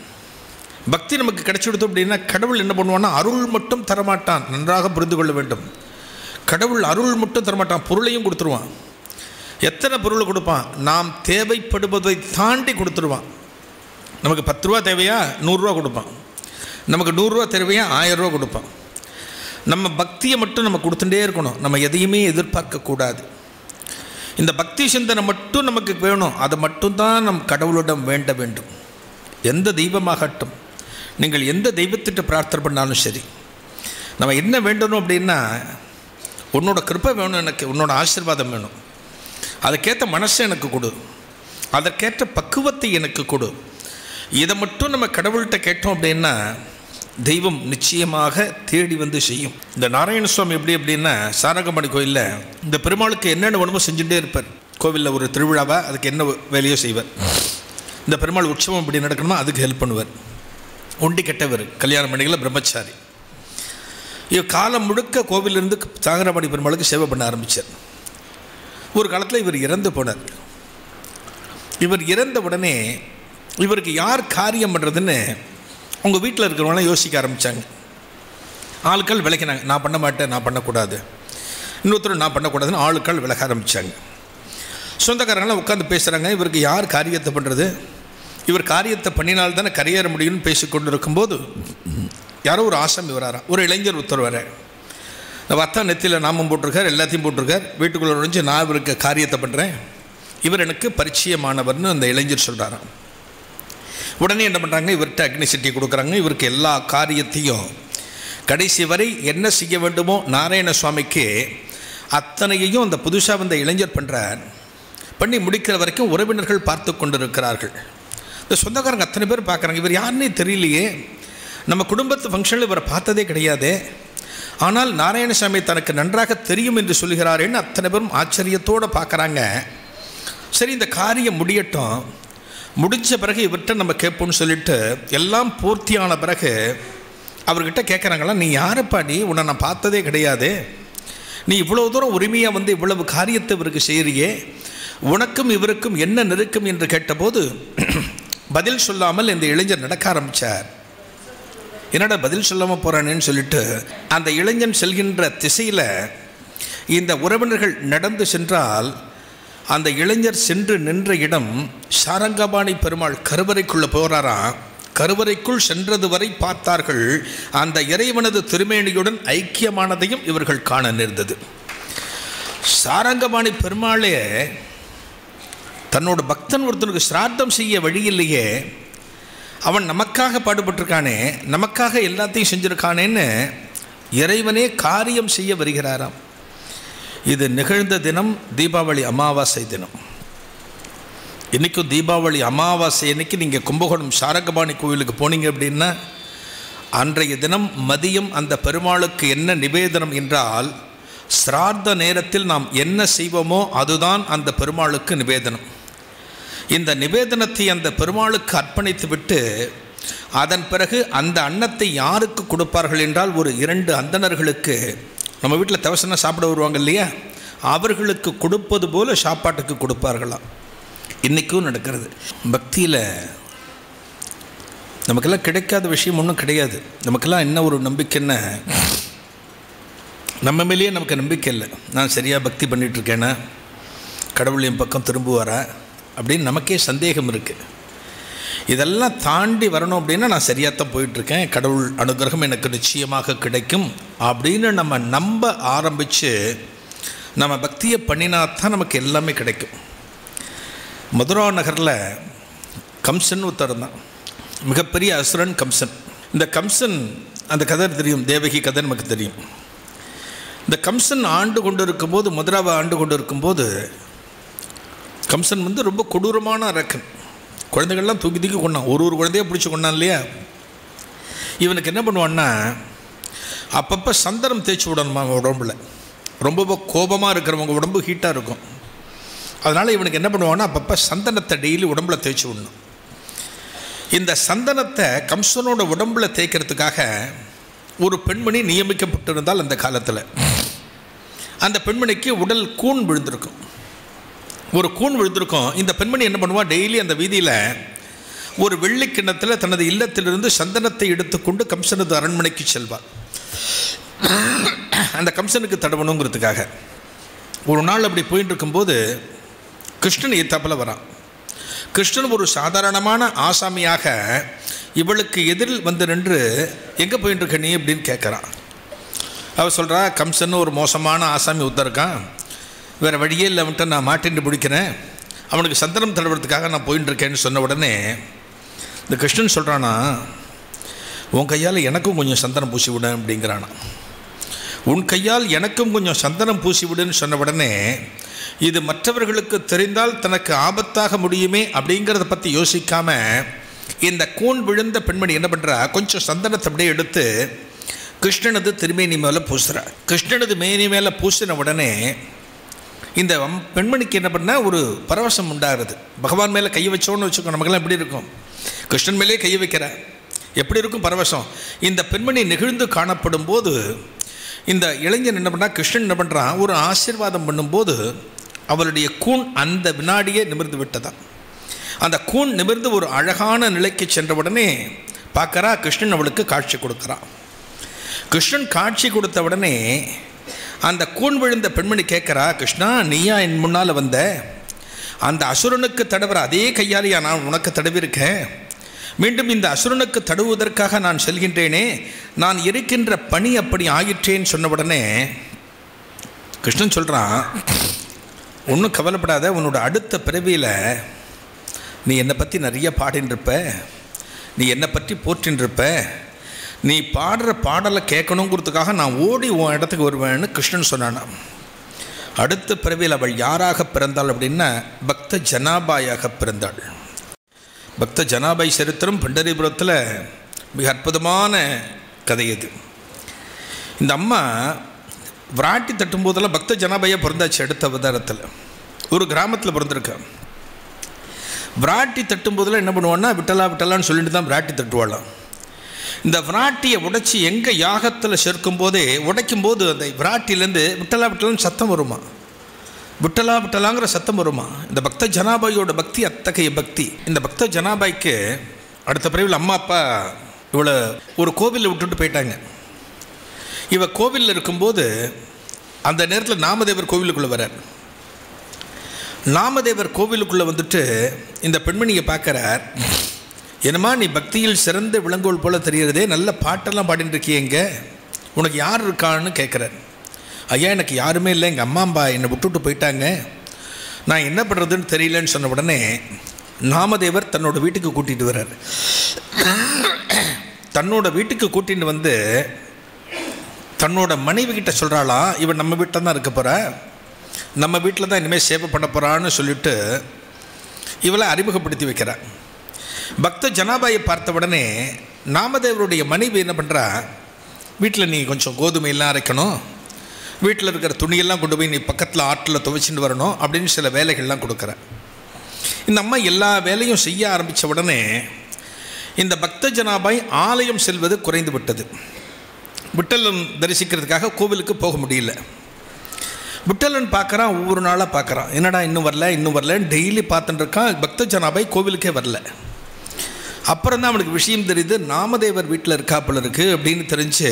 பக்தி நமக்கு கிடைச்சிடுது அப்படின்னா கடவுள் என்ன பண்ணுவான்னா அருள் மட்டும் தரமாட்டான் நன்றாக புரிந்து கொள்ள வேண்டும் கடவுள் அருள் மட்டும் தரமாட்டான் பொருளையும் கொடுத்துருவான் எத்தனை பொருள் கொடுப்பான் நாம் தேவைப்படுவதை தாண்டி கொடுத்துருவான் நமக்கு பத்து ரூபா தேவையா நூறுரூவா கொடுப்பான் நமக்கு நூறுரூவா தேவையா ஆயிரம் ரூபா கொடுப்பான் நம்ம பக்தியை மட்டும் நம்ம கொடுத்துட்டே இருக்கணும் நம்ம எதையுமே எதிர்பார்க்கக்கூடாது இந்த பக்தி சிந்தனை மட்டும் நமக்கு வேணும் அதை மட்டும்தான் நம் கடவுளிடம் வேண்ட வேண்டும் எந்த தெய்வமாகட்டும் நீங்கள் எந்த தெய்வத்திட்ட பிரார்த்தனை பண்ணாலும் சரி நம்ம என்ன வேண்டணும் அப்படின்னா உன்னோட கிருப்பை வேணும் எனக்கு உன்னோட ஆசீர்வாதம் வேணும் அதுக்கேற்ற மனசை எனக்கு கொடு அதற்கேற்ற பக்குவத்தை எனக்கு கொடு இதை மட்டும் நம்ம கடவுள்கிட்ட கேட்டோம் அப்படின்னா தெய்வம் நிச்சயமாக தேடி வந்து செய்யும் இந்த நாராயண சுவாமி எப்படி அப்படின்னா சாரங்கமணி கோயிலில் இந்த பெருமாளுக்கு என்னென்ன வேணுமோ செஞ்சுட்டே இருப்பார் கோவிலில் ஒரு திருவிழாவா அதுக்கு என்ன வேலையோ செய்வார் இந்த பெருமாள் உற்சவம் இப்படி நடக்கணுமோ அதுக்கு ஹெல்ப் பண்ணுவார் ஒண்டி கெட்டவர் கல்யாண மணிகளை பிரம்மச்சாரி இவர் காலம் முழுக்க கோவிலிருந்து சாகரபாடி பெருமாளுக்கு சேவை பண்ண ஆரம்பித்தார் ஒரு காலத்தில் இவர் இறந்து போனார் இவர் இறந்த உடனே இவருக்கு யார் காரியம் பண்ணுறதுன்னு உங்கள் வீட்டில் இருக்கிறவங்களாம் யோசிக்க ஆரம்பித்தாங்க ஆட்கள் விளக்கினாங்க நான் பண்ண மாட்டேன் நான் பண்ணக்கூடாது இன்னொருத்தர் நான் பண்ணக்கூடாதுன்னு ஆளுக்கள் விலக ஆரம்பித்தாங்க சொந்தக்காரங்களாம் உட்காந்து பேசுகிறாங்க இவருக்கு யார் காரியத்தை பண்ணுறது இவர் காரியத்தை பண்ணினால் தானே கரையேற முடியும்னு பேசிக்கொண்டு இருக்கும்போது யாரோ ஒரு ஆசாமி வராராம் ஒரு இளைஞர் ஒருத்தர் வர நம்ம அத்தா நெத்தியில் நாமம் போட்டிருக்கார் எல்லாத்தையும் போட்டிருக்கார் வீட்டுக்குள்ளே நுழைஞ்சு நான் இவருக்கு காரியத்தை பண்ணுறேன் இவர் எனக்கு பரிச்சயமானவர்னு அந்த இளைஞர் சொல்கிறாராம் உடனே என்ன பண்ணுறாங்க இவர்கிட்ட அக்னி சிட்டி கொடுக்குறாங்க இவருக்கு எல்லா காரியத்தையும் கடைசி வரை என்ன செய்ய வேண்டுமோ நாராயண சுவாமிக்கு அத்தனையையும் அந்த புதுசாக வந்த இளைஞர் பண்ணுறார் பண்ணி முடிக்கிற வரைக்கும் உறவினர்கள் பார்த்து கொண்டிருக்கிறார்கள் இந்த சொந்தக்காரங்க அத்தனை பேர் பார்க்குறாங்க இவர் யாருன்னே தெரியலையே நம்ம குடும்பத்து ஃபங்க்ஷனில் இவரை பார்த்ததே கிடையாது ஆனால் நாராயணசாமி தனக்கு நன்றாக தெரியும் என்று சொல்கிறாரேன்னு அத்தனை பேரும் ஆச்சரியத்தோடு பார்க்குறாங்க சரி இந்த காரியம் முடியட்டும் முடிஞ்ச பிறகு இவர்கிட்ட நம்ம கேட்போம்னு சொல்லிட்டு எல்லாம் பூர்த்தியான பிறகு அவர்கிட்ட கேட்குறாங்களா நீ யாருப்பாடி உன்னை நான் பார்த்ததே கிடையாது நீ இவ்வளோ தூரம் உரிமையாக வந்து இவ்வளவு காரியத்தை இவருக்கு செய்கிறியே உனக்கும் இவருக்கும் என்ன நெருக்கம் என்று கேட்டபோது பதில் சொல்லாமல் இந்த இளைஞர் நடக்க ஆரம்பித்தார் என்னடா பதில் சொல்லாமல் போகிறானேன்னு சொல்லிட்டு அந்த இளைஞன் செல்கின்ற திசையில் இந்த உறவினர்கள் நடந்து சென்றால் அந்த இளைஞர் சென்று நின்ற இடம் சாரங்கபாணி பெருமாள் கருவறைக்குள்ளே போகிறாராம் கருவறைக்குள் சென்றது வரை பார்த்தார்கள் அந்த இறைவனது திருமேனியுடன் ஐக்கியமானதையும் இவர்கள் காண நேர்ந்தது சாரங்கபாணி பெருமாளே தன்னோட பக்தன் ஒருத்தனுக்கு சிராத்தம் செய்ய வழியில்லையே அவன் நமக்காக பாடுபட்டிருக்கானே நமக்காக எல்லாத்தையும் செஞ்சுருக்கானேன்னு இறைவனே காரியம் செய்ய வருகிறாராம் இது நிகழ்ந்த தினம் தீபாவளி அமாவாசை தினம் இன்றைக்கும் தீபாவளி அமாவாசை அன்னைக்கு நீங்கள் கும்பகோணம் சாரங்கபாணி கோவிலுக்கு போனீங்க அப்படின்னா அன்றைய தினம் மதியம் அந்த பெருமாளுக்கு என்ன நிவேதனம் என்றால் சிரார்த்த நேரத்தில் நாம் என்ன செய்வோமோ அதுதான் அந்த பெருமாளுக்கு நிவேதனம் இந்த நிவேதனத்தை அந்த பெருமாளுக்கு அர்ப்பணித்து விட்டு அதன் பிறகு அந்த அன்னத்தை யாருக்கு கொடுப்பார்கள் என்றால் ஒரு இரண்டு அந்தணர்களுக்கு நம்ம வீட்டில் தவசனா சாப்பிட வருவாங்க இல்லையா அவர்களுக்கு கொடுப்பது போல சாப்பாட்டுக்கு கொடுப்பார்களாம் இன்றைக்கும் நடக்கிறது பக்தியில் நமக்கெல்லாம் கிடைக்காத விஷயம் ஒன்றும் கிடையாது நமக்கெல்லாம் என்ன ஒரு நம்பிக்கைன்னா நம்ம மேலேயே நமக்கு நம்பிக்கை இல்லை நான் சரியாக பக்தி பண்ணிகிட்ருக்கேனா கடவுள் என் பக்கம் திரும்புவாரா அப்படின்னு நமக்கே சந்தேகம் இருக்குது இதெல்லாம் தாண்டி வரணும் அப்படின்னா நான் சரியாக தான் போயிட்டுருக்கேன் கடவுள் அனுகிரகம் எனக்கு நிச்சயமாக கிடைக்கும் அப்படின்னு நம்ம நம்ப ஆரம்பித்து நம்ம பக்தியை பண்ணினா தான் நமக்கு எல்லாமே கிடைக்கும் மதுரா நகரில் கம்சன் ஒருத்தர் தான் மிகப்பெரிய அசுரன் கம்சன் இந்த கம்சன் அந்த கதை தெரியும் தேவகி கதை நமக்கு தெரியும் இந்த கம்சன் ஆண்டு கொண்டு இருக்கும்போது மதுராவை ஆண்டு கொண்டு இருக்கும்போது கம்சன் வந்து ரொம்ப கொடூரமான அரக்கன் குழந்தைகள்லாம் தூக்கி தூக்கி கொண்டான் ஒரு ஒரு குழந்தைய பிடிச்சி கொண்டான் இல்லையா இவனுக்கு என்ன பண்ணுவான்னா அப்பப்போ சந்தனம் தேய்ச்சி விடணுமா அவன் உடம்புல ரொம்ப கோபமாக இருக்கிறவங்க உடம்பு ஹீட்டாக இருக்கும் அதனால் இவனுக்கு என்ன பண்ணுவான்னா அப்பப்போ சந்தனத்தை டெய்லி உடம்புல தேய்ச்சி விடணும் இந்த சந்தனத்தை கம்சனோட உடம்புல தேய்க்கிறதுக்காக ஒரு பெண்மணி நியமிக்கப்பட்டிருந்தால் அந்த காலத்தில் அந்த பெண்மணிக்கு உடல் கூன் விழுந்திருக்கும் ஒரு கூன் விழுந்திருக்கும் இந்த பெண்மணி என்ன பண்ணுவா டெய்லி அந்த வீதியில் ஒரு வெள்ளி கிண்ணத்தில் தனது இல்லத்திலிருந்து சந்தனத்தை எடுத்துக்கொண்டு கம்சனது அரண்மனைக்கு செல்வார் அந்த கம்சனுக்கு தடவணுங்கிறதுக்காக ஒரு நாள் அப்படி போயிட்டு இருக்கும்போது கிருஷ்ணன் ஏத்தாப்பில் வரான் கிருஷ்ணன் ஒரு சாதாரணமான ஆசாமியாக இவளுக்கு எதிரில் வந்து நின்று எங்கே போயிட்டு இருக்க நீ அப்படின்னு கேட்குறான் அவள் சொல்கிறா கம்சன் ஒரு மோசமான ஆசாமி உத்தருக்கான் வேறு வழியே இல்லை அவன்கிட்ட நான் மாட்டின்னு பிடிக்கிறேன் அவனுக்கு சந்தனம் தடவுறதுக்காக நான் போயின்னு இருக்கேன்னு சொன்ன உடனே இந்த கிருஷ்ணன் சொல்கிறானா உன் கையால் எனக்கும் கொஞ்சம் சந்தனம் பூசி விட அப்படிங்கிறானா உன் கையால் எனக்கும் கொஞ்சம் சந்தனம் பூசி விடுன்னு சொன்ன உடனே இது மற்றவர்களுக்கு தெரிந்தால் தனக்கு ஆபத்தாக முடியுமே அப்படிங்கிறத பற்றி யோசிக்காம இந்த கூன் விழுந்த பெண்மணி என்ன பண்ணுறா கொஞ்சம் சந்தனத்தை அப்படியே எடுத்து கிருஷ்ணனது திருமேனி மேலே பூசுகிறா கிருஷ்ணனது மேனி மேலே பூசின உடனே இந்த அம்- பெண்மணிக்கு என்ன பண்ண ஒரு பரவசம் உண்டாகிறது பகவான் மேலே கையை வச்சோன்னு வச்சுக்கோ நமக்கெல்லாம் எப்படி இருக்கும் கிருஷ்ணன் மேலே கையை வைக்கிற எப்படி இருக்கும் பரவசம் இந்த பெண்மணி நெகிழ்ந்து காணப்படும் போது இந்த இளைஞன் என்ன பண்ணா கிருஷ்ணன் என்ன பண்ணுறான் ஒரு ஆசீர்வாதம் பண்ணும்போது அவளுடைய கூன் அந்த வினாடியே நிமிர்ந்து விட்டதா அந்த கூன் நிமிர்ந்து ஒரு அழகான நிலைக்கு சென்ற உடனே பார்க்கறா கிருஷ்ணன் அவளுக்கு காட்சி கொடுக்குறான் கிருஷ்ணன் காட்சி கொடுத்த உடனே அந்த கூன் விழுந்த பெண்மணி கேட்குறா கிருஷ்ணா நீயா என் முன்னால் வந்த அந்த அசுரனுக்கு தடவுற அதே கையாலையா நான் உனக்கு தடவிருக்கேன் மீண்டும் இந்த அசுரனுக்கு தடுவதற்காக நான் செல்கின்றேனே நான் இருக்கின்ற பணி அப்படி ஆயிற்றேன்னு சொன்ன உடனே கிருஷ்ணன் சொல்கிறான் ஒன்றும் கவலைப்படாத உன்னோட அடுத்த பிறவியில் நீ என்னை பற்றி நிறைய பாடின்னு இருப்ப நீ என்னை பற்றி போற்றின்னு இருப்ப நீ பாடுற பாடலை கேட்கணுங்கிறதுக்காக நான் ஓடி உன் இடத்துக்கு வருவேன்னு கிருஷ்ணன் சொன்னானாம் அடுத்த பிறவியில் அவள் யாராக பிறந்தாள் அப்படின்னா பக்த ஜனாபாயாக பிறந்தாள் பக்த ஜனாபாய் சரித்திரம் பண்டரிபுரத்தில் மிக அற்புதமான கதை இது இந்த அம்மா விராட்டி தட்டும் போதெல்லாம் பக்த ஜனாபாயா பிறந்தாச்சு அடுத்த அவதாரத்தில் ஒரு கிராமத்தில் பிறந்திருக்கா விராட்டி தட்டும் போதெல்லாம் என்ன பண்ணுவான்னா விட்டலா விட்டலான்னு சொல்லிட்டு தான் விராட்டி தட்டுவாளாம் இந்த விராட்டியை உடைச்சி எங்கே யாகத்தில் சேர்க்கும் போதே உடைக்கும் போது அந்த விராட்டிலேருந்து விட்டலா விட்டலான்னு சத்தம் வருமா விட்டலா விட்டலாங்கிற சத்தம் வருமா இந்த பக்த ஜனாபாயோட பக்தி அத்தகைய பக்தி இந்த பக்த ஜனாபாய்க்கு அடுத்த பிறவில் அம்மா அப்பா இவளை ஒரு கோவிலில் விட்டுட்டு போயிட்டாங்க இவ கோவிலில் இருக்கும்போது அந்த நேரத்தில் நாமதேவர் கோவிலுக்குள்ளே வரார் நாமதேவர் கோவிலுக்குள்ளே வந்துட்டு இந்த பெண்மணியை பார்க்குறார் என்னம்மா நீ பக்தியில் சிறந்த விளங்கோல் போல தெரிகிறதே நல்ல பாட்டெல்லாம் பாடிட்டு இருக்கீங்க உனக்கு யார் இருக்கான்னு கேட்குறார் ஐயா எனக்கு யாருமே இல்லை எங்கள் அம்மா அம்பா என்னை விட்டுட்டு போயிட்டாங்க நான் என்ன பண்ணுறதுன்னு தெரியலன்னு சொன்ன உடனே நாமதேவர் தன்னோட வீட்டுக்கு கூட்டிகிட்டு வர்றார் தன்னோட வீட்டுக்கு கூட்டிகிட்டு வந்து தன்னோட மனைவி கிட்ட சொல்கிறாளாம் இவன் நம்ம வீட்டில் தான் இருக்க போகிறா நம்ம வீட்டில் தான் இனிமேல் சேவை பண்ண போகிறான்னு சொல்லிட்டு இவளை அறிமுகப்படுத்தி வைக்கிறார் பக்த ஜனாபாயை பார்த்த உடனே நாமதேவருடைய மனைவி என்ன பண்ணுறா வீட்டில் நீ கொஞ்சம் கோதுமையெல்லாம் அரைக்கணும் வீட்டில் இருக்கிற துணியெல்லாம் கொண்டு போய் நீ பக்கத்தில் ஆற்றில் துவைச்சிட்டு வரணும் அப்படின்னு சில வேலைகள்லாம் கொடுக்குற இந்த அம்மா எல்லா வேலையும் செய்ய ஆரம்பித்த உடனே இந்த பக்த ஜனாபாய் ஆலயம் செல்வது குறைந்து விட்டது விட்டலன் தரிசிக்கிறதுக்காக கோவிலுக்கு போக முடியல விட்டலன் பார்க்குறான் ஒவ்வொரு நாளாக பார்க்குறான் என்னடா இன்னும் வரல இன்னும் வரலன்னு டெய்லி பார்த்துட்டு இருக்கான் பக்த ஜனாபாய் கோவிலுக்கே வரல அப்புறம் தான் அவனுக்கு விஷயம் தெரியுது நாமதேவர் வீட்டில் இருக்காப்புல இருக்கு அப்படின்னு தெரிஞ்சு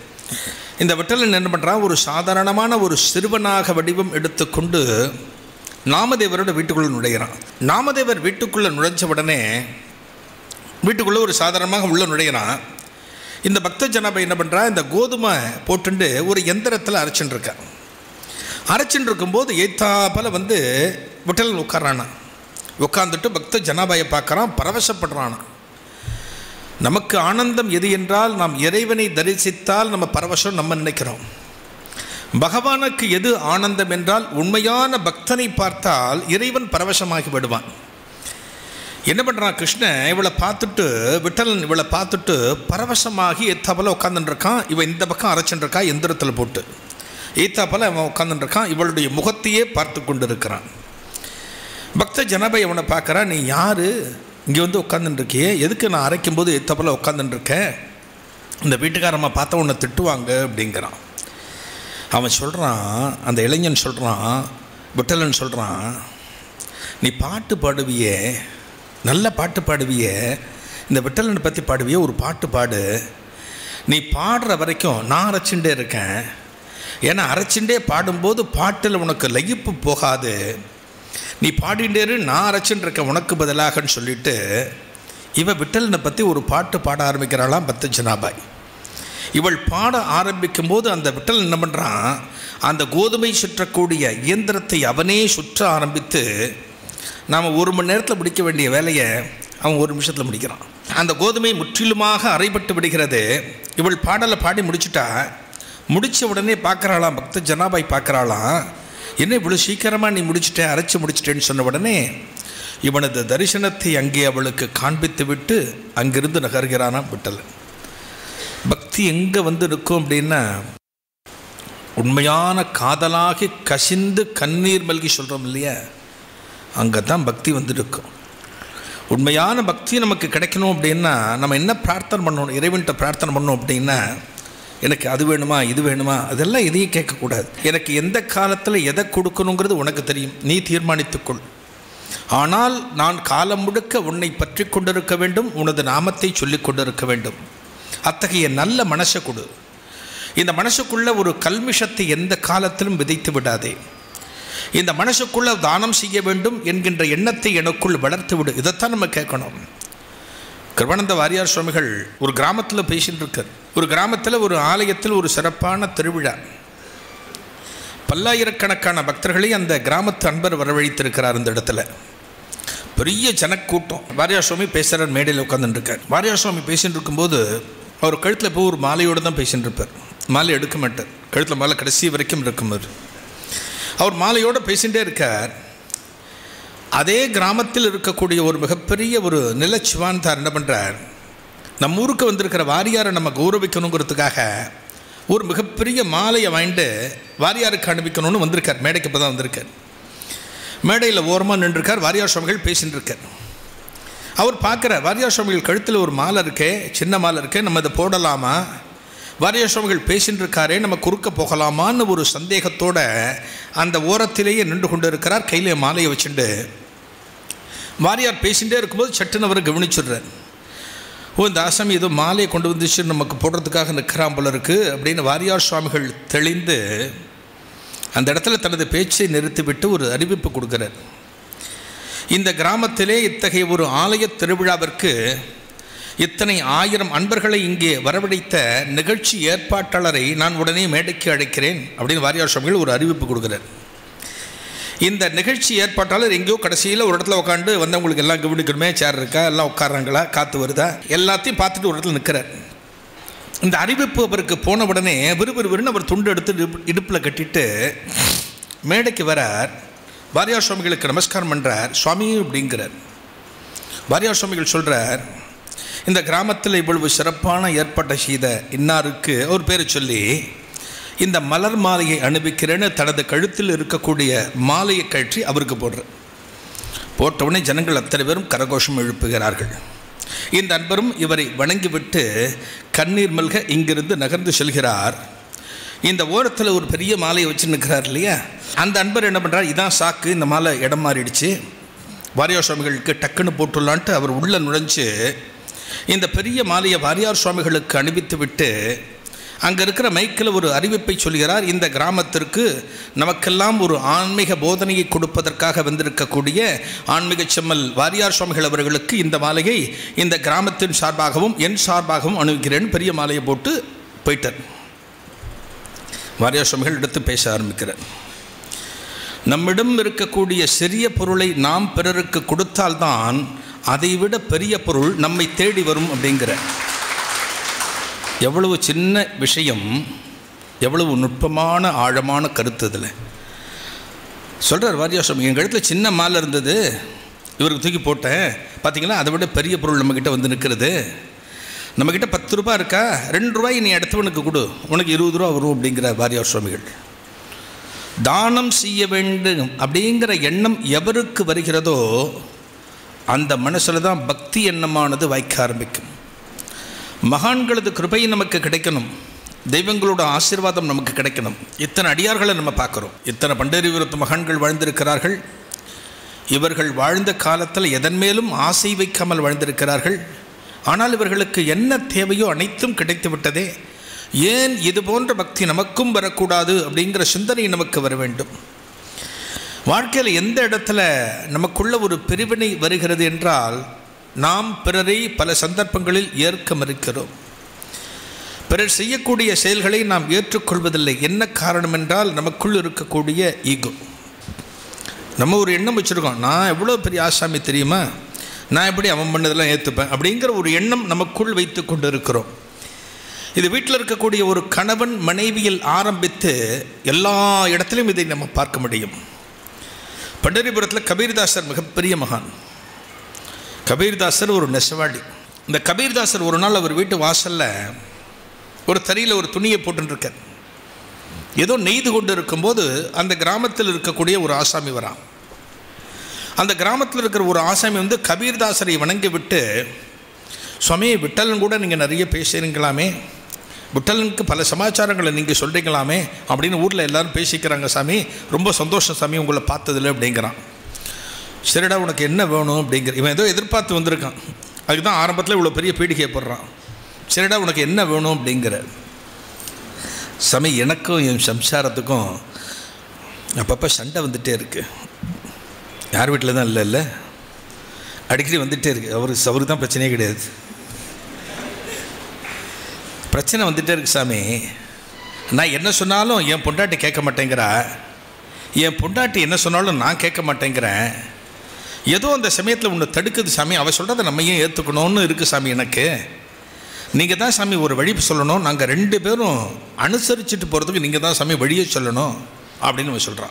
இந்த விட்டலன் என்ன பண்ணுறான் ஒரு சாதாரணமான ஒரு சிறுவனாக வடிவம் எடுத்துக்கொண்டு நாமதேவரோட வீட்டுக்குள்ளே நுழைகிறான் நாமதேவர் வீட்டுக்குள்ளே நுழைஞ்ச உடனே வீட்டுக்குள்ளே ஒரு சாதாரணமாக உள்ளே நுழைகிறான் இந்த பக்த ஜனாபை என்ன பண்ணுறா இந்த கோதுமை போட்டுண்டு ஒரு எந்திரத்தில் அரைச்சுட்டு இருக்கா அரைச்சுட்டு இருக்கும்போது ஏத்தாப்பில் வந்து விட்டலன் உட்காரானா உட்காந்துட்டு பக்த ஜனாபாயை பார்க்குறான் பரவசப்படுறானா நமக்கு ஆனந்தம் எது என்றால் நாம் இறைவனை தரிசித்தால் நம்ம பரவசம் நம்ம நினைக்கிறோம் பகவானுக்கு எது ஆனந்தம் என்றால் உண்மையான பக்தனை பார்த்தால் இறைவன் பரவசமாகி விடுவான் என்ன பண்ணுறான் கிருஷ்ணன் இவளை பார்த்துட்டு விட்டலன் இவளை பார்த்துட்டு பரவசமாகி எத்தாப்பில் உட்காந்துருக்கான் இவன் இந்த பக்கம் அரைச்சுருக்கா எந்திரத்தில் போட்டு ஏத்தாப்பில் அவன் உட்காந்துருக்கான் இவளுடைய முகத்தையே பார்த்து கொண்டு இருக்கிறான் பக்த ஜனபை அவனை பார்க்குறான் நீ யார் இங்கே வந்து உட்காந்துருக்கியே எதுக்கு நான் அரைக்கும் போது எத்தப்பில் உட்காந்துருக்கேன் இந்த வீட்டுக்காரம்மா பார்த்தா உன்னை திட்டுவாங்க அப்படிங்கிறான் அவன் சொல்கிறான் அந்த இளைஞன் சொல்கிறான் விட்டலன் சொல்கிறான் நீ பாட்டு பாடுவியே நல்ல பாட்டு பாடுவியே இந்த விட்டலனை பற்றி பாடுவியே ஒரு பாட்டு பாடு நீ பாடுற வரைக்கும் நான் அரைச்சுட்டே இருக்கேன் ஏன்னா அரைச்சுட்டே பாடும்போது பாட்டில் உனக்கு லயிப்பு போகாது நீ பாடிண்டேரு நான் அரைச்சுட்டு இருக்கேன் உனக்கு பதிலாகன்னு சொல்லிட்டு இவ விட்டலனை பற்றி ஒரு பாட்டு பாட ஆரம்பிக்கிறாளாம் பத்து ஜனாபாய் இவள் பாட ஆரம்பிக்கும் போது அந்த விட்டல் என்ன பண்ணுறான் அந்த கோதுமை சுற்றக்கூடிய இயந்திரத்தை அவனே சுற்ற ஆரம்பித்து நாம் ஒரு மணி நேரத்தில் முடிக்க வேண்டிய வேலையை அவன் ஒரு நிமிஷத்தில் முடிக்கிறான் அந்த கோதுமை முற்றிலுமாக அறைபட்டு விடுகிறது இவள் பாடலை பாடி முடிச்சுட்டா முடித்த உடனே பார்க்குறாளாம் பக்த ஜனாபாய் பார்க்குறாளாம் என்ன இவ்வளோ சீக்கிரமாக நீ முடிச்சிட்ட அரைச்சி முடிச்சிட்டேன்னு சொன்ன உடனே இவனது தரிசனத்தை அங்கே அவளுக்கு காண்பித்து விட்டு அங்கிருந்து நகர்கிறானாம் விட்டல் பக்தி எங்கே வந்து இருக்கும் அப்படின்னா உண்மையான காதலாகி கசிந்து கண்ணீர் மல்கி சொல்கிறோம் இல்லையா அங்கே தான் பக்தி வந்து இருக்கும் உண்மையான பக்தி நமக்கு கிடைக்கணும் அப்படின்னா நம்ம என்ன பிரார்த்தனை பண்ணணும் இறைவன்கிட்ட பிரார்த்தனை பண்ணணும் அப்படின்னா எனக்கு அது வேணுமா இது வேணுமா அதெல்லாம் எதையும் கேட்கக்கூடாது எனக்கு எந்த காலத்தில் எதை கொடுக்கணுங்கிறது உனக்கு தெரியும் நீ தீர்மானித்துக்கொள் ஆனால் நான் காலம் முழுக்க உன்னை பற்றி கொண்டிருக்க வேண்டும் உனது நாமத்தை சொல்லிக் கொண்டிருக்க வேண்டும் அத்தகைய நல்ல மனசை கொடு இந்த மனசுக்குள்ள ஒரு கல்மிஷத்தை எந்த காலத்திலும் விதைத்து விடாதே இந்த மனசுக்குள்ள தானம் செய்ய வேண்டும் என்கின்ற எண்ணத்தை எனக்குள் வளர்த்து விடு இதைத்தான் நம்ம கேட்கணும் கிருபானந்த வாரியார் சுவாமிகள் ஒரு கிராமத்தில் பேசிட்டு இருக்கார் ஒரு கிராமத்தில் ஒரு ஆலயத்தில் ஒரு சிறப்பான திருவிழா பல்லாயிரக்கணக்கான பக்தர்களை அந்த கிராமத்து அன்பர் வரவழைத்திருக்கிறார் இந்த இடத்துல பெரிய ஜனக்கூட்டம் வாரியார் சுவாமி பேசுகிறார் மேடையில் உட்காந்துருக்கார் வாரியார் சுவாமி பேசிட்டு இருக்கும்போது அவர் கழுத்தில் போய் ஒரு மாலையோடு தான் பேசிட்டு இருப்பார் மாலை எடுக்க மாட்டார் கழுத்தில் மாலை கடைசி வரைக்கும் இருக்கும் அவர் அவர் மாலையோடு பேசிகிட்டே இருக்கார் அதே கிராமத்தில் இருக்கக்கூடிய ஒரு மிகப்பெரிய ஒரு நிலச்சிவான் தார் என்ன பண்ணுறார் நம்ம ஊருக்கு வந்திருக்கிற வாரியாரை நம்ம கௌரவிக்கணுங்கிறதுக்காக ஒரு மிகப்பெரிய மாலையை வாங்கிட்டு வாரியாருக்கு அனுப்பிக்கணும்னு வந்திருக்கார் மேடைக்கு இப்போ தான் வந்திருக்கார் மேடையில் ஓரமாக நின்றுருக்கார் வாரியார் சுவாமிகள் பேசின்னு இருக்கார் அவர் பார்க்குற வாரியார் சுவாமிகள் கழுத்தில் ஒரு மாலை இருக்கே சின்ன மாலை இருக்கே நம்ம இதை போடலாமா வாரியார் சுவாமிகள் பேசின்னு இருக்காரே நம்ம குறுக்க போகலாமான்னு ஒரு சந்தேகத்தோட அந்த ஓரத்திலேயே நின்று கொண்டு இருக்கிறார் கையில் மாலையை வச்சுட்டு வாரியார் பேசிகிட்டே இருக்கும்போது சட்டுன்னு அவர் கவனிச்சிடுறார் ஓ இந்த ஆசாமி ஏதோ மாலையை கொண்டு வந்துச்சு நமக்கு போடுறதுக்காக நிற்கிறான் போல இருக்குது அப்படின்னு வாரியார் சுவாமிகள் தெளிந்து அந்த இடத்துல தனது பேச்சை நிறுத்திவிட்டு ஒரு அறிவிப்பு கொடுக்கிறார் இந்த கிராமத்திலே இத்தகைய ஒரு ஆலய திருவிழாவிற்கு இத்தனை ஆயிரம் அன்பர்களை இங்கே வரவழைத்த நிகழ்ச்சி ஏற்பாட்டாளரை நான் உடனே மேடைக்கு அழைக்கிறேன் அப்படின்னு வாரியார் சுவாமிகள் ஒரு அறிவிப்பு கொடுக்குறார் இந்த நிகழ்ச்சி ஏற்பாட்டாளர் எங்கேயோ கடைசியில் ஒரு இடத்துல உட்காந்து வந்தவங்களுக்கு எல்லாம் கவனிக்கணுமே சேர் இருக்கா எல்லாம் உட்காராங்களா காற்று வருதா எல்லாத்தையும் பார்த்துட்டு ஒரு இடத்துல நிற்கிறார் இந்த அறிவிப்பு அவருக்கு போன உடனே விறுவிறுவிறுன்னு அவர் துண்டு எடுத்து இடுப்பு- இடுப்பில் கட்டிட்டு மேடைக்கு வரார் வாரியார் சுவாமிகளுக்கு நமஸ்காரம் பண்ணுறார் சுவாமி அப்படிங்கிறார் வாரியார் சுவாமிகள் சொல்கிறார் இந்த கிராமத்தில் இவ்வளவு சிறப்பான ஏற்பாட்டை செய்த இன்னாருக்கு ஒரு பேரை சொல்லி இந்த மலர் மாலையை அனுப்பிக்கிறேன்னு தனது கழுத்தில் இருக்கக்கூடிய மாலையை கழற்றி அவருக்கு போடுறார் போட்டவுடனே ஜனங்கள் அத்தனை பேரும் கரகோஷம் எழுப்புகிறார்கள் இந்த அன்பரும் இவரை வணங்கிவிட்டு கண்ணீர் மல்க இங்கிருந்து நகர்ந்து செல்கிறார் இந்த ஓரத்தில் ஒரு பெரிய மாலையை வச்சு நிற்கிறார் இல்லையா அந்த அன்பர் என்ன பண்ணுறார் இதான் சாக்கு இந்த மாலை இடம் மாறிடுச்சு வாரியார் சுவாமிகளுக்கு டக்குன்னு போட்டுடலான்ட்டு அவர் உள்ளே நுழைஞ்சு இந்த பெரிய மாலையை வாரியார் சுவாமிகளுக்கு அணிவித்து விட்டு அங்கே இருக்கிற மைக்கில் ஒரு அறிவிப்பை சொல்கிறார் இந்த கிராமத்திற்கு நமக்கெல்லாம் ஒரு ஆன்மீக போதனையை கொடுப்பதற்காக வந்திருக்கக்கூடிய ஆன்மீக செம்மல் வாரியார் சுவாமிகள் அவர்களுக்கு இந்த மாலையை இந்த கிராமத்தின் சார்பாகவும் என் சார்பாகவும் அணிவிக்கிறேன் பெரிய மாலையை போட்டு போயிட்டார் வாரியார் சுவாமிகள் எடுத்து பேச ஆரம்பிக்கிறார் நம்மிடம் இருக்கக்கூடிய சிறிய பொருளை நாம் பிறருக்கு கொடுத்தால்தான் அதைவிட பெரிய பொருள் நம்மை தேடி வரும் அப்படிங்கிற எவ்வளவு சின்ன விஷயம் எவ்வளவு நுட்பமான ஆழமான கருத்து இதில் சொல்கிறார் வாரியா சுவாமி எங்கள் இடத்துல சின்ன மாலை இருந்தது இவருக்கு தூக்கி போட்டேன் பார்த்தீங்களா அதை விட பெரிய பொருள் நம்மக்கிட்ட வந்து நிற்கிறது நம்மக்கிட்ட பத்து ரூபா இருக்கா ரெண்டு ரூபாய் நீ அடுத்தவனுக்கு கொடு உனக்கு இருபது ரூபா வரும் அப்படிங்கிற வாரியார் சுவாமிகள் தானம் செய்ய வேண்டும் அப்படிங்கிற எண்ணம் எவருக்கு வருகிறதோ அந்த மனசில் தான் பக்தி எண்ணமானது வாய்க்க ஆரம்பிக்கும் மகான்களது கிருபை நமக்கு கிடைக்கணும் தெய்வங்களோட ஆசீர்வாதம் நமக்கு கிடைக்கணும் இத்தனை அடியார்களை நம்ம பார்க்குறோம் இத்தனை பண்டேரி விருத்த மகான்கள் வாழ்ந்திருக்கிறார்கள் இவர்கள் வாழ்ந்த காலத்தில் எதன் மேலும் ஆசை வைக்காமல் வாழ்ந்திருக்கிறார்கள் ஆனால் இவர்களுக்கு என்ன தேவையோ அனைத்தும் கிடைத்து விட்டதே ஏன் இது போன்ற பக்தி நமக்கும் வரக்கூடாது அப்படிங்கிற சிந்தனை நமக்கு வர வேண்டும் வாழ்க்கையில் எந்த இடத்துல நமக்குள்ள ஒரு பிரிவினை வருகிறது என்றால் நாம் பிறரை பல சந்தர்ப்பங்களில் ஏற்க மறுக்கிறோம் பிறர் செய்யக்கூடிய செயல்களை நாம் ஏற்றுக்கொள்வதில்லை என்ன காரணம் என்றால் நமக்குள் இருக்கக்கூடிய ஈகோ நம்ம ஒரு எண்ணம் வச்சுருக்கோம் நான் எவ்வளோ பெரிய ஆசாமி தெரியுமா நான் எப்படி அவன் பண்ணதெல்லாம் ஏற்றுப்பேன் அப்படிங்கிற ஒரு எண்ணம் நமக்குள் வைத்து கொண்டு இருக்கிறோம் இது வீட்டில் இருக்கக்கூடிய ஒரு கணவன் மனைவியில் ஆரம்பித்து எல்லா இடத்திலும் இதை நம்ம பார்க்க முடியும் பண்டரிபுரத்தில் கபீர்தாசர் மிகப்பெரிய மகான் கபீர்தாசர் ஒரு நெசவாடி இந்த கபீர்தாசர் ஒரு நாள் அவர் வீட்டு வாசலில் ஒரு தறியில் ஒரு துணியை போட்டுருக்கார் ஏதோ நெய்து கொண்டு இருக்கும்போது அந்த கிராமத்தில் இருக்கக்கூடிய ஒரு ஆசாமி வரான் அந்த கிராமத்தில் இருக்கிற ஒரு ஆசாமி வந்து கபீர்தாசரை வணங்கி விட்டு சுவாமி விட்டலன் கூட நீங்கள் நிறைய பேசுறீங்களாமே விட்டலனுக்கு பல சமாச்சாரங்களை நீங்கள் சொல்கிறீங்களாமே அப்படின்னு ஊரில் எல்லாரும் பேசிக்கிறாங்க சாமி ரொம்ப சந்தோஷம் சாமி உங்களை பார்த்ததில்ல அப்படிங்கிறான் சரிடா உனக்கு என்ன வேணும் அப்படிங்கிற இவன் ஏதோ எதிர்பார்த்து வந்திருக்கான் அதுக்கு தான் ஆரம்பத்தில் இவ்வளோ பெரிய பீடிகையை போடுறான் சரிடா உனக்கு என்ன வேணும் அப்படிங்கிற சாமி எனக்கும் என் சம்சாரத்துக்கும் அப்பப்போ சண்டை வந்துகிட்டே இருக்கு யார் வீட்டில் தான் இல்லை இல்லை அடிக்கடி வந்துகிட்டே இருக்கு அவருக்கு அவருக்கு தான் பிரச்சனையே கிடையாது பிரச்சனை வந்துட்டே இருக்கு சாமி நான் என்ன சொன்னாலும் என் பொண்டாட்டி கேட்க மாட்டேங்கிறா என் பொண்டாட்டி என்ன சொன்னாலும் நான் கேட்க மாட்டேங்கிறேன் ஏதோ அந்த சமயத்தில் ஒன்று தடுக்குது சாமி அவள் சொல்கிறத நம்ம ஏன் ஏற்றுக்கணும்னு இருக்குது சாமி எனக்கு நீங்கள் தான் சாமி ஒரு வழி சொல்லணும் நாங்கள் ரெண்டு பேரும் அனுசரிச்சுட்டு போகிறதுக்கு நீங்கள் தான் சாமி வழியை சொல்லணும் அப்படின்னு அவன் சொல்கிறான்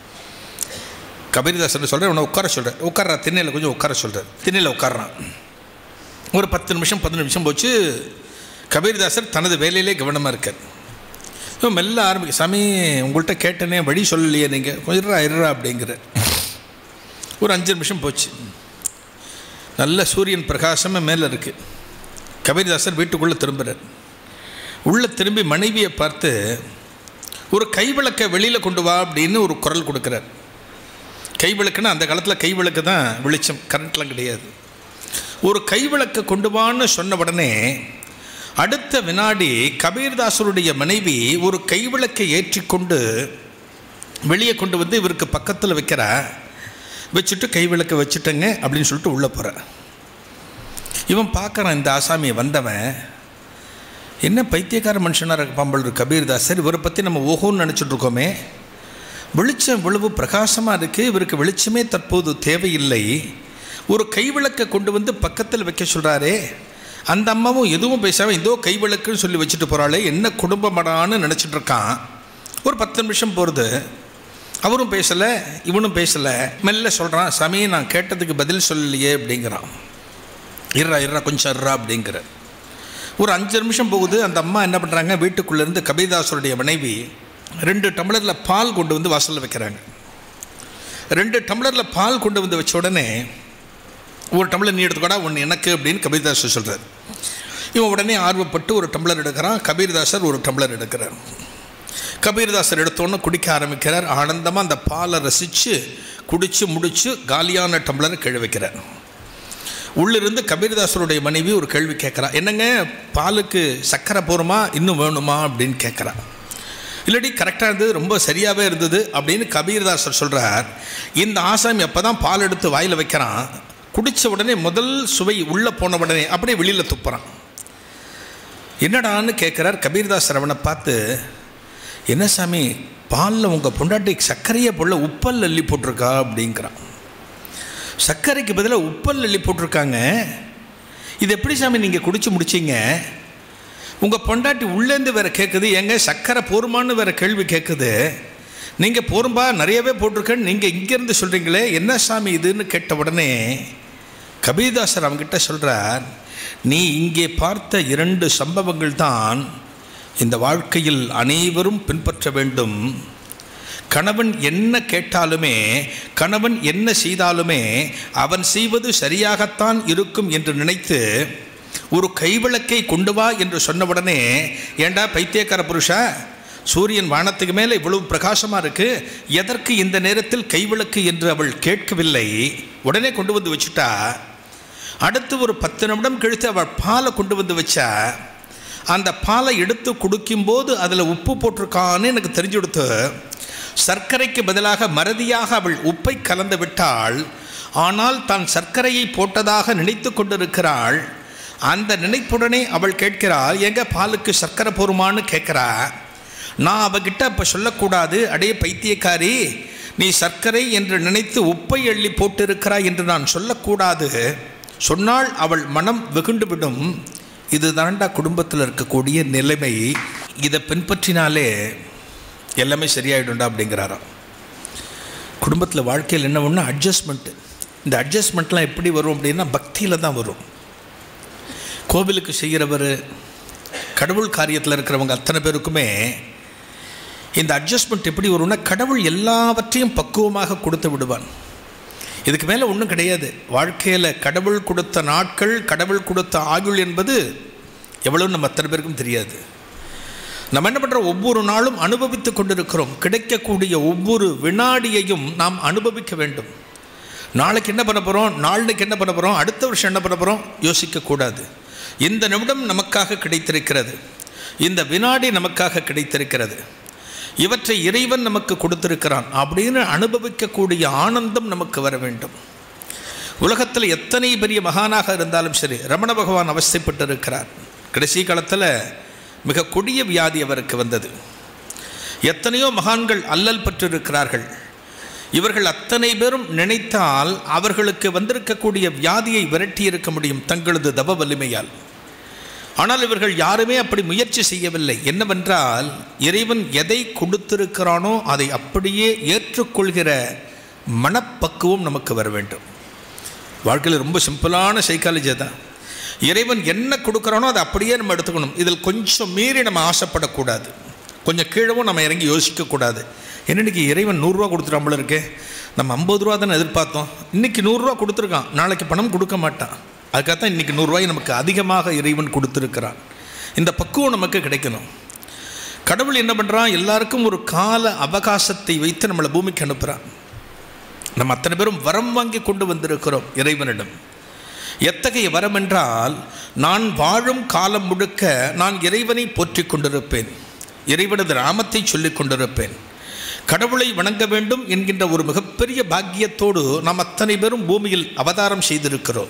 கபீர்தாசன் சொல்கிறேன் உன்னை உட்கார சொல்கிறேன் உட்கார்றா திண்ணையில் கொஞ்சம் உட்கார சொல்கிறார் திண்ணையில் உட்கார்றான் ஒரு பத்து நிமிஷம் பதினஞ்சு நிமிஷம் போச்சு கபீர்தாசர் தனது வேலையிலே கவனமாக இருக்கார் இவன் மெல்ல ஆரம்பிக்க சாமி உங்கள்கிட்ட கேட்டனே வழி சொல்லலையே நீங்கள் கொஞ்சம் இருறா இருறா அப்படிங்கிற ஒரு அஞ்சு நிமிஷம் போச்சு நல்ல சூரியன் பிரகாசமே மேலே இருக்குது கபீர்தாசர் வீட்டுக்குள்ளே திரும்புகிறார் உள்ளே திரும்பி மனைவியை பார்த்து ஒரு கைவிளக்கை வெளியில் கொண்டு வா அப்படின்னு ஒரு குரல் கொடுக்குறார் கைவிளக்குன்னா அந்த காலத்தில் கைவிளக்கு தான் வெளிச்சம் கரண்ட்லாம் கிடையாது ஒரு கைவிளக்கை கொண்டு வான்னு சொன்ன உடனே அடுத்த வினாடி கபீர்தாசருடைய மனைவி ஒரு கைவிளக்கை ஏற்றிக்கொண்டு வெளியே கொண்டு வந்து இவருக்கு பக்கத்தில் வைக்கிறா வச்சுட்டு கைவிளக்கை வச்சுட்டேங்க அப்படின்னு சொல்லிட்டு உள்ளே போகிற இவன் பார்க்குறான் இந்த ஆசாமியை வந்தவன் என்ன பைத்தியக்கார மனுஷனாக இருக்க பாம்பல் கபீர்தாசர் இவரை பற்றி நம்ம ஓஹோன்னு நினச்சிட்டு இருக்கோமே வெளிச்சம் இவ்வளவு பிரகாசமாக இருக்குது இவருக்கு வெளிச்சமே தற்போது தேவையில்லை ஒரு கைவிளக்கை கொண்டு வந்து பக்கத்தில் வைக்க சொல்கிறாரே அந்த அம்மாவும் எதுவும் பேசாமல் இதோ கைவிளக்குன்னு சொல்லி வச்சுட்டு போகிறாளே என்ன குடும்பமடான்னு நினச்சிட்டு இருக்கான் ஒரு பத்து நிமிஷம் போகிறது அவரும் பேசலை இவனும் பேசலை மெல்ல சொல்கிறான் சாமி நான் கேட்டதுக்கு பதில் சொல்லலையே அப்படிங்கிறான் இருறா இருறா கொஞ்சம் இருறா அப்படிங்கிற ஒரு அஞ்சு நிமிஷம் போகுது அந்த அம்மா என்ன பண்ணுறாங்க வீட்டுக்குள்ளேருந்து கபீதாசருடைய மனைவி ரெண்டு டம்ளரில் பால் கொண்டு வந்து வாசலில் வைக்கிறாங்க ரெண்டு டம்ளரில் பால் கொண்டு வந்து வச்ச உடனே ஒரு டம்ளர் நீ எடுத்துக்கூடா ஒன்று எனக்கு அப்படின்னு கபீர்தாசர் சொல்கிறார் இவன் உடனே ஆர்வப்பட்டு ஒரு டம்ளர் எடுக்கிறான் கபீர்தாசர் ஒரு டம்ளர் எடுக்கிறார் கபீர்தாசர் எடுத்தோன்னே குடிக்க ஆரம்பிக்கிறார் ஆனந்தமாக அந்த பாலை ரசித்து குடித்து முடித்து காலியான டம்ளரை கீழே வைக்கிறார் உள்ளிருந்து கபீர்தாசருடைய மனைவி ஒரு கேள்வி கேட்குறா என்னங்க பாலுக்கு சர்க்கரை போகிறோமா இன்னும் வேணுமா அப்படின்னு கேட்குறா இல்லாட்டி கரெக்டாக இருந்தது ரொம்ப சரியாகவே இருந்தது அப்படின்னு கபீர்தாசர் சொல்கிறார் இந்த ஆசாமி அப்போ தான் பால் எடுத்து வாயில் வைக்கிறான் குடித்த உடனே முதல் சுவை உள்ளே போன உடனே அப்படியே வெளியில் துப்புறான் என்னடான்னு கேட்குறார் கபீர்தாசர் அவனை பார்த்து என்ன சாமி பாலில் உங்கள் பொண்டாட்டி சர்க்கரையை போல உப்பல் அள்ளி போட்டிருக்கா அப்படிங்கிறான் சர்க்கரைக்கு பதிலாக உப்பல் அள்ளி போட்டிருக்காங்க இது எப்படி சாமி நீங்கள் குடிச்சு முடிச்சிங்க உங்கள் பொண்டாட்டி உள்ளேருந்து வேறு கேட்குது எங்க சர்க்கரை போருமான்னு வேறு கேள்வி கேட்குது நீங்கள் போரும்பா நிறையவே போட்டிருக்கேன்னு நீங்கள் இங்கேருந்து சொல்கிறீங்களே என்ன சாமி இதுன்னு கேட்ட உடனே கபீர்தாசர் அவங்ககிட்ட சொல்கிறார் நீ இங்கே பார்த்த இரண்டு சம்பவங்கள் தான் இந்த வாழ்க்கையில் அனைவரும் பின்பற்ற வேண்டும் கணவன் என்ன கேட்டாலுமே கணவன் என்ன செய்தாலுமே அவன் செய்வது சரியாகத்தான் இருக்கும் என்று நினைத்து ஒரு கைவிளக்கை கொண்டு வா என்று சொன்னவுடனே ஏண்டா பைத்தியக்கார புருஷா சூரியன் வானத்துக்கு மேலே இவ்வளவு பிரகாசமாக இருக்கு எதற்கு இந்த நேரத்தில் கைவிளக்கு என்று அவள் கேட்கவில்லை உடனே கொண்டு வந்து வச்சுட்டா அடுத்து ஒரு பத்து நிமிடம் கழித்து அவள் பாலை கொண்டு வந்து வச்சா அந்த பாலை எடுத்து குடிக்கும்போது அதில் உப்பு போட்டிருக்கான்னு எனக்கு தெரிஞ்சு கொடுத்து சர்க்கரைக்கு பதிலாக மறதியாக அவள் உப்பை கலந்து விட்டாள் ஆனால் தான் சர்க்கரையை போட்டதாக நினைத்து கொண்டிருக்கிறாள் அந்த நினைப்புடனே அவள் கேட்கிறாள் எங்க பாலுக்கு சர்க்கரை போருமான்னு கேட்குறா நான் அவகிட்ட அப்போ சொல்லக்கூடாது அடே பைத்தியக்காரி நீ சர்க்கரை என்று நினைத்து உப்பை அள்ளி போட்டிருக்கிறாய் என்று நான் சொல்லக்கூடாது சொன்னால் அவள் மனம் வெகுண்டு விடும் இது தாண்டா குடும்பத்தில் இருக்கக்கூடிய நிலைமை இதை பின்பற்றினாலே எல்லாமே சரியாயிடும்டா அப்படிங்கிறாராம் குடும்பத்தில் வாழ்க்கையில் என்ன ஒன்று அட்ஜஸ்ட்மெண்ட்டு இந்த அட்ஜஸ்ட்மெண்ட்லாம் எப்படி வரும் அப்படின்னா பக்தியில் தான் வரும் கோவிலுக்கு செய்கிறவர் கடவுள் காரியத்தில் இருக்கிறவங்க அத்தனை பேருக்குமே இந்த அட்ஜஸ்ட்மெண்ட் எப்படி வரும்னா கடவுள் எல்லாவற்றையும் பக்குவமாக கொடுத்து விடுவான் இதுக்கு மேலே ஒன்றும் கிடையாது வாழ்க்கையில் கடவுள் கொடுத்த நாட்கள் கடவுள் கொடுத்த ஆயுள் என்பது எவ்வளவு நம்ம அத்தனை பேருக்கும் தெரியாது நம்ம என்ன பண்ணுறோம் ஒவ்வொரு நாளும் அனுபவித்து கொண்டிருக்கிறோம் கிடைக்கக்கூடிய ஒவ்வொரு வினாடியையும் நாம் அனுபவிக்க வேண்டும் நாளைக்கு என்ன பண்ண போகிறோம் நாளைக்கு என்ன பண்ண போகிறோம் அடுத்த வருஷம் என்ன பண்ண போகிறோம் யோசிக்கக்கூடாது இந்த நிமிடம் நமக்காக கிடைத்திருக்கிறது இந்த வினாடி நமக்காக கிடைத்திருக்கிறது இவற்றை இறைவன் நமக்கு கொடுத்திருக்கிறான் அப்படின்னு அனுபவிக்கக்கூடிய ஆனந்தம் நமக்கு வர வேண்டும் உலகத்தில் எத்தனை பெரிய மகானாக இருந்தாலும் சரி ரமண பகவான் அவஸ்தைப்பட்டு இருக்கிறார் கடைசி காலத்தில் மிக கொடிய வியாதி அவருக்கு வந்தது எத்தனையோ மகான்கள் அல்லல் பெற்றிருக்கிறார்கள் இவர்கள் அத்தனை பேரும் நினைத்தால் அவர்களுக்கு வந்திருக்கக்கூடிய வியாதியை விரட்டி இருக்க முடியும் தங்களது தப வலிமையால் ஆனால் இவர்கள் யாருமே அப்படி முயற்சி செய்யவில்லை என்னவென்றால் இறைவன் எதை கொடுத்திருக்கிறானோ அதை அப்படியே ஏற்றுக்கொள்கிற மனப்பக்குவம் நமக்கு வர வேண்டும் வாழ்க்கையில் ரொம்ப சிம்பிளான சைக்காலஜி தான் இறைவன் என்ன கொடுக்குறானோ அதை அப்படியே நம்ம எடுத்துக்கணும் இதில் கொஞ்சம் மீறி நம்ம ஆசைப்படக்கூடாது கொஞ்சம் கீழவும் நம்ம இறங்கி யோசிக்கக்கூடாது என்னன்னைக்கு இறைவன் நூறுரூவா கொடுத்துட்டாம்பள இருக்கே நம்ம ஐம்பது ரூபா தானே எதிர்பார்த்தோம் இன்றைக்கி நூறுரூவா கொடுத்துருக்கான் நாளைக்கு பணம் கொடுக்க மாட்டான் அதுக்காகத்தான் இன்றைக்கி நூறுரூவாய் நமக்கு அதிகமாக இறைவன் கொடுத்துருக்கிறான் இந்த பக்குவம் நமக்கு கிடைக்கணும் கடவுள் என்ன பண்ணுறான் எல்லாருக்கும் ஒரு கால அவகாசத்தை வைத்து நம்மளை பூமிக்கு அனுப்புகிறான் நம்ம அத்தனை பேரும் வரம் வாங்கி கொண்டு வந்திருக்கிறோம் இறைவனிடம் எத்தகைய வரம் என்றால் நான் வாழும் காலம் முழுக்க நான் இறைவனை போற்றிக் கொண்டிருப்பேன் இறைவனது நாமத்தை சொல்லிக் கொண்டிருப்பேன் கடவுளை வணங்க வேண்டும் என்கின்ற ஒரு மிகப்பெரிய பாக்கியத்தோடு நாம் அத்தனை பேரும் பூமியில் அவதாரம் செய்திருக்கிறோம்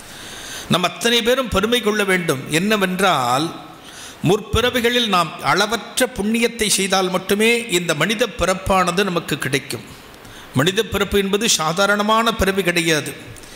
நம் அத்தனை பேரும் பெருமை கொள்ள வேண்டும் என்னவென்றால் முற்பிறவிகளில் நாம் அளவற்ற புண்ணியத்தை செய்தால் மட்டுமே இந்த மனித பிறப்பானது நமக்கு கிடைக்கும் மனித பிறப்பு என்பது சாதாரணமான பிறவி கிடையாது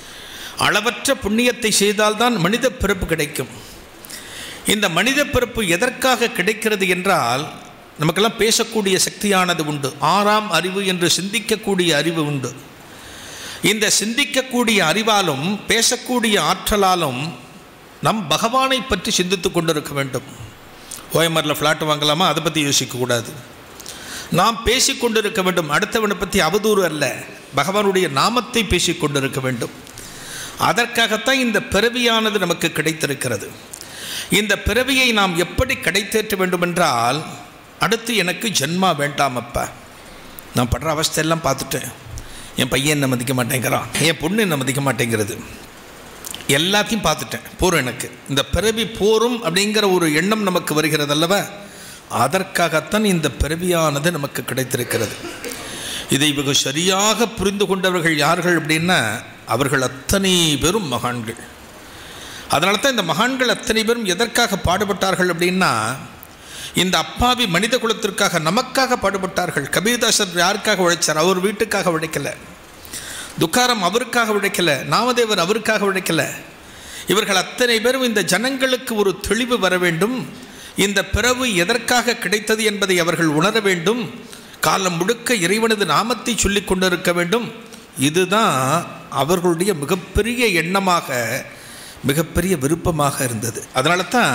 அளவற்ற புண்ணியத்தை செய்தால்தான் மனித பிறப்பு கிடைக்கும் இந்த மனித பிறப்பு எதற்காக கிடைக்கிறது என்றால் நமக்கெல்லாம் பேசக்கூடிய சக்தியானது உண்டு ஆறாம் அறிவு என்று சிந்திக்கக்கூடிய அறிவு உண்டு இந்த சிந்திக்கக்கூடிய அறிவாலும் பேசக்கூடிய ஆற்றலாலும் நம் பகவானை பற்றி சிந்தித்து கொண்டிருக்க வேண்டும் ஓஎம்ஆரில் ஃப்ளாட் வாங்கலாமா அதை பற்றி யோசிக்கக்கூடாது நாம் பேசிக்கொண்டிருக்க வேண்டும் அடுத்தவனை பற்றி அவதூறு அல்ல பகவானுடைய நாமத்தை பேசிக்கொண்டிருக்க வேண்டும் அதற்காகத்தான் இந்த பிறவியானது நமக்கு கிடைத்திருக்கிறது இந்த பிறவியை நாம் எப்படி கிடைத்தேற்ற வேண்டுமென்றால் அடுத்து எனக்கு ஜென்மா வேண்டாம் அப்பா நான் படுற அவஸ்தையெல்லாம் பார்த்துட்டேன் என் பையன் என்ன மதிக்க மாட்டேங்கிறான் என் பொண்ணு என்ன மதிக்க மாட்டேங்கிறது எல்லாத்தையும் பார்த்துட்டேன் போரும் எனக்கு இந்த பிறவி போரும் அப்படிங்கிற ஒரு எண்ணம் நமக்கு வருகிறது அல்லவா அதற்காகத்தான் இந்த பிறவியானது நமக்கு கிடைத்திருக்கிறது இதை வெகு சரியாக புரிந்து கொண்டவர்கள் யார்கள் அப்படின்னா அவர்கள் அத்தனை பேரும் மகான்கள் அதனால தான் இந்த மகான்கள் அத்தனை பேரும் எதற்காக பாடுபட்டார்கள் அப்படின்னா இந்த அப்பாவி மனித குலத்திற்காக நமக்காக பாடுபட்டார்கள் கபீர்தாசர் யாருக்காக உழைச்சார் அவர் வீட்டுக்காக உழைக்கலை துக்காரம் அவருக்காக உழைக்கலை நாமதேவர் அவருக்காக உழைக்கலை இவர்கள் அத்தனை பேரும் இந்த ஜனங்களுக்கு ஒரு தெளிவு வர வேண்டும் இந்த பிறவு எதற்காக கிடைத்தது என்பதை அவர்கள் உணர வேண்டும் காலம் முழுக்க இறைவனது நாமத்தை சொல்லிக் கொண்டிருக்க வேண்டும் இதுதான் அவர்களுடைய மிகப்பெரிய எண்ணமாக மிகப்பெரிய விருப்பமாக இருந்தது அதனால தான்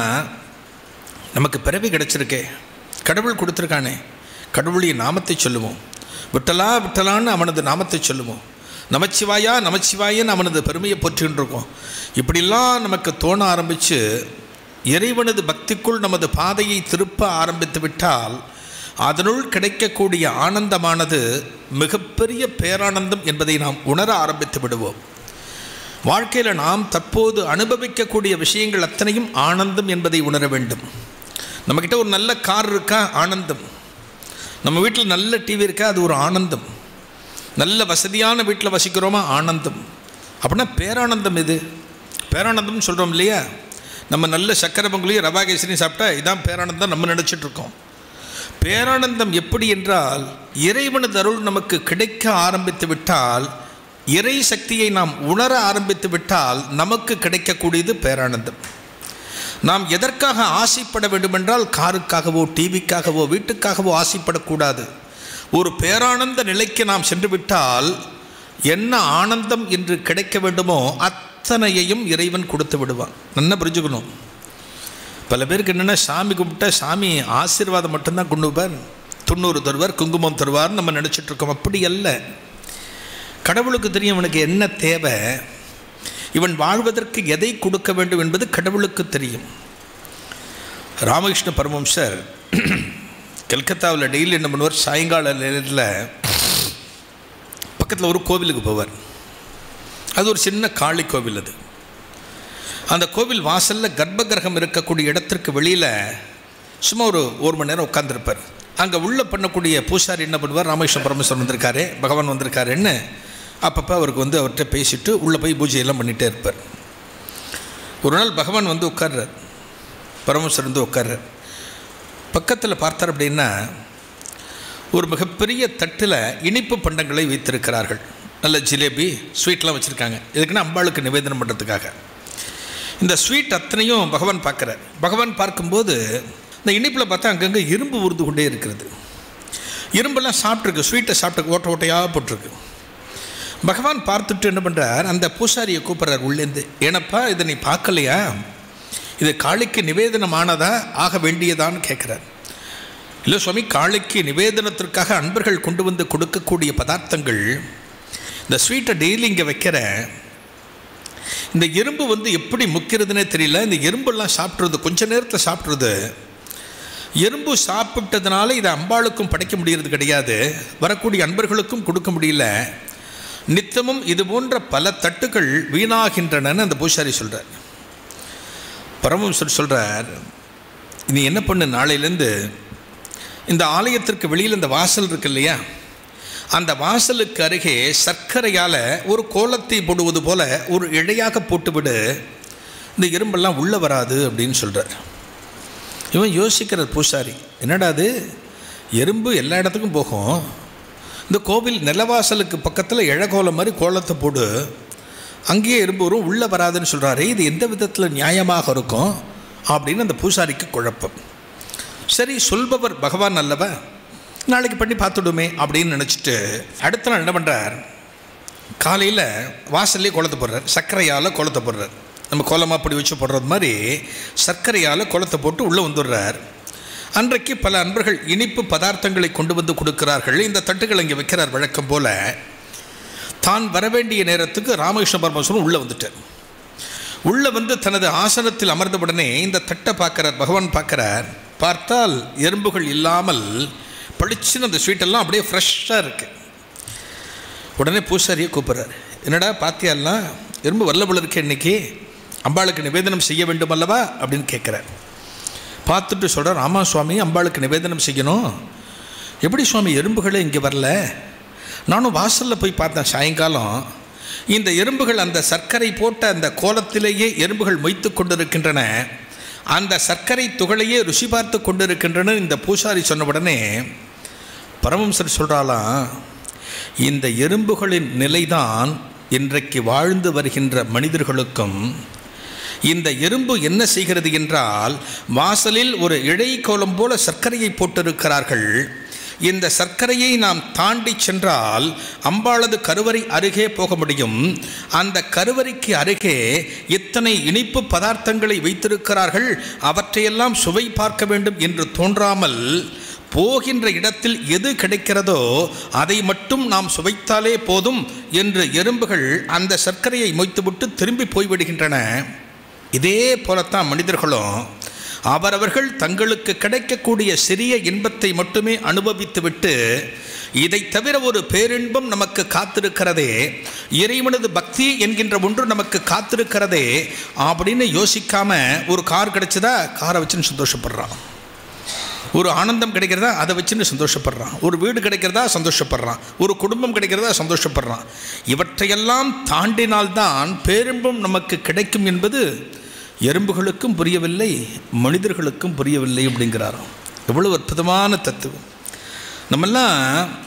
நமக்கு பிறவி கிடைச்சிருக்கே கடவுள் கொடுத்துருக்கானே கடவுளுடைய நாமத்தை சொல்லுவோம் விட்டலா விட்டலான்னு அவனது நாமத்தை சொல்லுவோம் நமச்சிவாயா நமச்சிவாயன்னு அவனது பெருமையை போற்றின்னு இருக்கோம் இப்படிலாம் நமக்கு தோண ஆரம்பித்து இறைவனது பக்திக்குள் நமது பாதையை திருப்ப ஆரம்பித்து விட்டால் அதனுள் கிடைக்கக்கூடிய ஆனந்தமானது மிகப்பெரிய பேரானந்தம் என்பதை நாம் உணர ஆரம்பித்து விடுவோம் வாழ்க்கையில் நாம் தற்போது அனுபவிக்கக்கூடிய விஷயங்கள் அத்தனையும் ஆனந்தம் என்பதை உணர வேண்டும் நம்மக்கிட்ட ஒரு நல்ல கார் இருக்கா ஆனந்தம் நம்ம வீட்டில் நல்ல டிவி இருக்கா அது ஒரு ஆனந்தம் நல்ல வசதியான வீட்டில் வசிக்கிறோமா ஆனந்தம் அப்படின்னா பேரானந்தம் இது பேரானந்தம்னு சொல்கிறோம் இல்லையா நம்ம நல்ல சக்கரை பொங்கலையும் ரவா கேசரியும் சாப்பிட்டா இதான் பேரானந்தம் நம்ம நினச்சிட்டு இருக்கோம் பேரானந்தம் எப்படி என்றால் இறைவனது அருள் நமக்கு கிடைக்க ஆரம்பித்து விட்டால் இறை சக்தியை நாம் உணர ஆரம்பித்து விட்டால் நமக்கு கிடைக்கக்கூடியது பேரானந்தம் நாம் எதற்காக ஆசைப்பட வேண்டுமென்றால் காருக்காகவோ டிவிக்காகவோ வீட்டுக்காகவோ ஆசைப்படக்கூடாது ஒரு பேரானந்த நிலைக்கு நாம் சென்று விட்டால் என்ன ஆனந்தம் என்று கிடைக்க வேண்டுமோ அத்தனையையும் இறைவன் கொடுத்து விடுவான் நல்லா புரிஞ்சுக்கணும் பல பேருக்கு என்னென்னா சாமி கும்பிட்டா சாமி ஆசீர்வாதம் மட்டும்தான் கொண்டு வருவார் தொண்ணூறு தருவார் குங்குமம் தருவார்னு நம்ம நினச்சிட்டு இருக்கோம் அப்படி அல்ல கடவுளுக்கு தெரியும் இவனுக்கு என்ன தேவை இவன் வாழ்வதற்கு எதை கொடுக்க வேண்டும் என்பது கடவுளுக்கு தெரியும் ராமகிருஷ்ண பரமம்சர் கல்கத்தாவில் டெய்லி என்ன பண்ணுவார் சாயங்கால நேரத்தில் பக்கத்தில் ஒரு கோவிலுக்கு போவார் அது ஒரு சின்ன காளி கோவில் அது அந்த கோவில் வாசலில் கர்ப்ப கிரகம் இருக்கக்கூடிய இடத்திற்கு வெளியில் சும்மா ஒரு ஒரு மணி நேரம் உட்காந்துருப்பார் அங்கே உள்ளே பண்ணக்கூடிய பூசாரி என்ன பண்ணுவார் ராமகிருஷ்ண பரமேஸ்வரன் வந்திருக்காரு பகவான் வந்திருக்காருன்னு அப்பப்போ அவருக்கு வந்து அவர்கிட்ட பேசிட்டு உள்ளே போய் பூஜையெல்லாம் பண்ணிகிட்டே இருப்பார் ஒரு நாள் பகவான் வந்து உட்கார்றார் பரமேஸ்வரன் வந்து உட்கார்றார் பக்கத்தில் பார்த்தார் அப்படின்னா ஒரு மிகப்பெரிய தட்டில் இனிப்பு பண்டங்களை வைத்திருக்கிறார்கள் நல்ல ஜிலேபி ஸ்வீட்லாம் வச்சுருக்காங்க இதுக்குன்னா அம்பாளுக்கு நிவேதனம் பண்ணுறதுக்காக இந்த ஸ்வீட் அத்தனையும் பகவான் பார்க்குறார் பகவான் பார்க்கும்போது இந்த இனிப்பில் பார்த்தா அங்கங்கே இரும்பு உருது கொண்டே இருக்கிறது இரும்பெல்லாம் சாப்பிட்ருக்கு ஸ்வீட்டை சாப்பிட்டு ஓட்ட ஓட்டையாக போட்டிருக்கு பகவான் பார்த்துட்டு என்ன பண்ணுறார் அந்த பூசாரியை கூப்பிட்றார் உள்ளேருந்து ஏனப்பா இதை நீ பார்க்கலையா இது காளிக்கு நிவேதனமானதா ஆக வேண்டியதான்னு கேட்குறார் இல்லை சுவாமி காளிக்கு நிவேதனத்திற்காக அன்பர்கள் கொண்டு வந்து கொடுக்கக்கூடிய பதார்த்தங்கள் இந்த ஸ்வீட்டை டெய்லி இங்கே வைக்கிற இந்த எறும்பு வந்து எப்படி முக்கிறதுனே தெரியல இந்த எறும்பெல்லாம் சாப்பிட்றது கொஞ்ச நேரத்தில் சாப்பிட்றது எறும்பு சாப்பிட்டதுனால இதை அம்பாளுக்கும் படைக்க முடியறது கிடையாது வரக்கூடிய அன்பர்களுக்கும் கொடுக்க முடியல நித்தமும் இது போன்ற பல தட்டுகள் வீணாகின்றனன்னு அந்த பூசாரி சொல்கிறார் பரமஹம்சர் சொல்கிறார் நீ என்ன பண்ணு நாளையிலேருந்து இந்த ஆலயத்திற்கு வெளியில் இந்த வாசல் இருக்கு இல்லையா அந்த வாசலுக்கு அருகே சர்க்கரையால் ஒரு கோலத்தை போடுவது போல ஒரு இழையாக போட்டுவிடு இந்த எறும்பெல்லாம் உள்ளே வராது அப்படின்னு சொல்கிறார் இவன் யோசிக்கிறார் பூசாரி என்னடா அது எறும்பு எல்லா இடத்துக்கும் போகும் இந்த கோவில் நிலவாசலுக்கு பக்கத்தில் இழகோலம் மாதிரி கோலத்தை போடு அங்கேயே எறும்பு வரும் உள்ளே வராதுன்னு சொல்கிறாரு இது எந்த விதத்தில் நியாயமாக இருக்கும் அப்படின்னு அந்த பூசாரிக்கு குழப்பம் சரி சொல்பவர் பகவான் அல்லவா நாளைக்கு பண்ணி பார்த்துடுமே அப்படின்னு நினச்சிட்டு அடுத்த நாள் என்ன பண்ணுறார் காலையில் வாசல்லே கோலத்தை போடுறார் சர்க்கரையால் கோலத்தை போடுறார் நம்ம கோலமாக அப்படி வச்சு போடுறது மாதிரி சர்க்கரையால் கோலத்தை போட்டு உள்ளே வந்துடுறார் அன்றைக்கு பல அன்பர்கள் இனிப்பு பதார்த்தங்களை கொண்டு வந்து கொடுக்கிறார்கள் இந்த தட்டுகள் இங்கே வைக்கிறார் வழக்கம் போல தான் வரவேண்டிய நேரத்துக்கு ராமகிருஷ்ண பரமேஸ்வரன் உள்ளே வந்துட்டார் உள்ளே வந்து தனது ஆசனத்தில் அமர்ந்தவுடனே இந்த தட்டை பார்க்குறார் பகவான் பார்க்குறார் பார்த்தால் எறும்புகள் இல்லாமல் பளிச்சுன்னு அந்த ஸ்வீட்டெல்லாம் அப்படியே ஃப்ரெஷ்ஷாக இருக்குது உடனே பூசாரியை கூப்பிட்றாரு என்னடா பாத்தியாலாம் எறும்பு வரல போல இருக்கே இன்னைக்கு அம்பாளுக்கு நிவேதனம் செய்ய வேண்டும் அல்லவா அப்படின்னு கேட்குறார் பார்த்துட்டு சொல்கிறார் ஆமா சுவாமி அம்பாளுக்கு நிவேதனம் செய்யணும் எப்படி சுவாமி எறும்புகளே இங்கே வரல நானும் வாசலில் போய் பார்த்தேன் சாயங்காலம் இந்த எறும்புகள் அந்த சர்க்கரை போட்ட அந்த கோலத்திலேயே எறும்புகள் மொய்த்து கொண்டிருக்கின்றன அந்த சர்க்கரை துகளையே ருசி பார்த்து கொண்டிருக்கின்றன இந்த பூசாரி சொன்ன உடனே பரமம்சர் சொல்கிறாலாம் இந்த எறும்புகளின் நிலைதான் இன்றைக்கு வாழ்ந்து வருகின்ற மனிதர்களுக்கும் இந்த எறும்பு என்ன செய்கிறது என்றால் வாசலில் ஒரு இழை கோலம் போல சர்க்கரையை போட்டிருக்கிறார்கள் இந்த சர்க்கரையை நாம் தாண்டி சென்றால் அம்பாளது கருவறை அருகே போக முடியும் அந்த கருவறைக்கு அருகே எத்தனை இனிப்பு பதார்த்தங்களை வைத்திருக்கிறார்கள் அவற்றையெல்லாம் சுவை பார்க்க வேண்டும் என்று தோன்றாமல் போகின்ற இடத்தில் எது கிடைக்கிறதோ அதை மட்டும் நாம் சுவைத்தாலே போதும் என்று எறும்புகள் அந்த சர்க்கரையை மொய்த்துவிட்டு திரும்பி போய்விடுகின்றன இதே போலத்தான் மனிதர்களும் அவரவர்கள் தங்களுக்கு கிடைக்கக்கூடிய சிறிய இன்பத்தை மட்டுமே அனுபவித்துவிட்டு இதை தவிர ஒரு பேரின்பம் நமக்கு காத்திருக்கிறதே இறைவனது பக்தி என்கின்ற ஒன்று நமக்கு காத்திருக்கிறதே அப்படின்னு யோசிக்காம ஒரு கார் கிடைச்சதா காரை வச்சுன்னு சந்தோஷப்படுறான் ஒரு ஆனந்தம் கிடைக்கிறதா அதை வச்சுன்னு சந்தோஷப்படுறான் ஒரு வீடு கிடைக்கிறதா சந்தோஷப்படுறான் ஒரு குடும்பம் கிடைக்கிறதா சந்தோஷப்படுறான் இவற்றையெல்லாம் தாண்டினால்தான் பேரின்பம் நமக்கு கிடைக்கும் என்பது எறும்புகளுக்கும் புரியவில்லை மனிதர்களுக்கும் புரியவில்லை அப்படிங்கிறாராம் எவ்வளவு அற்புதமான தத்துவம் நம்மெல்லாம்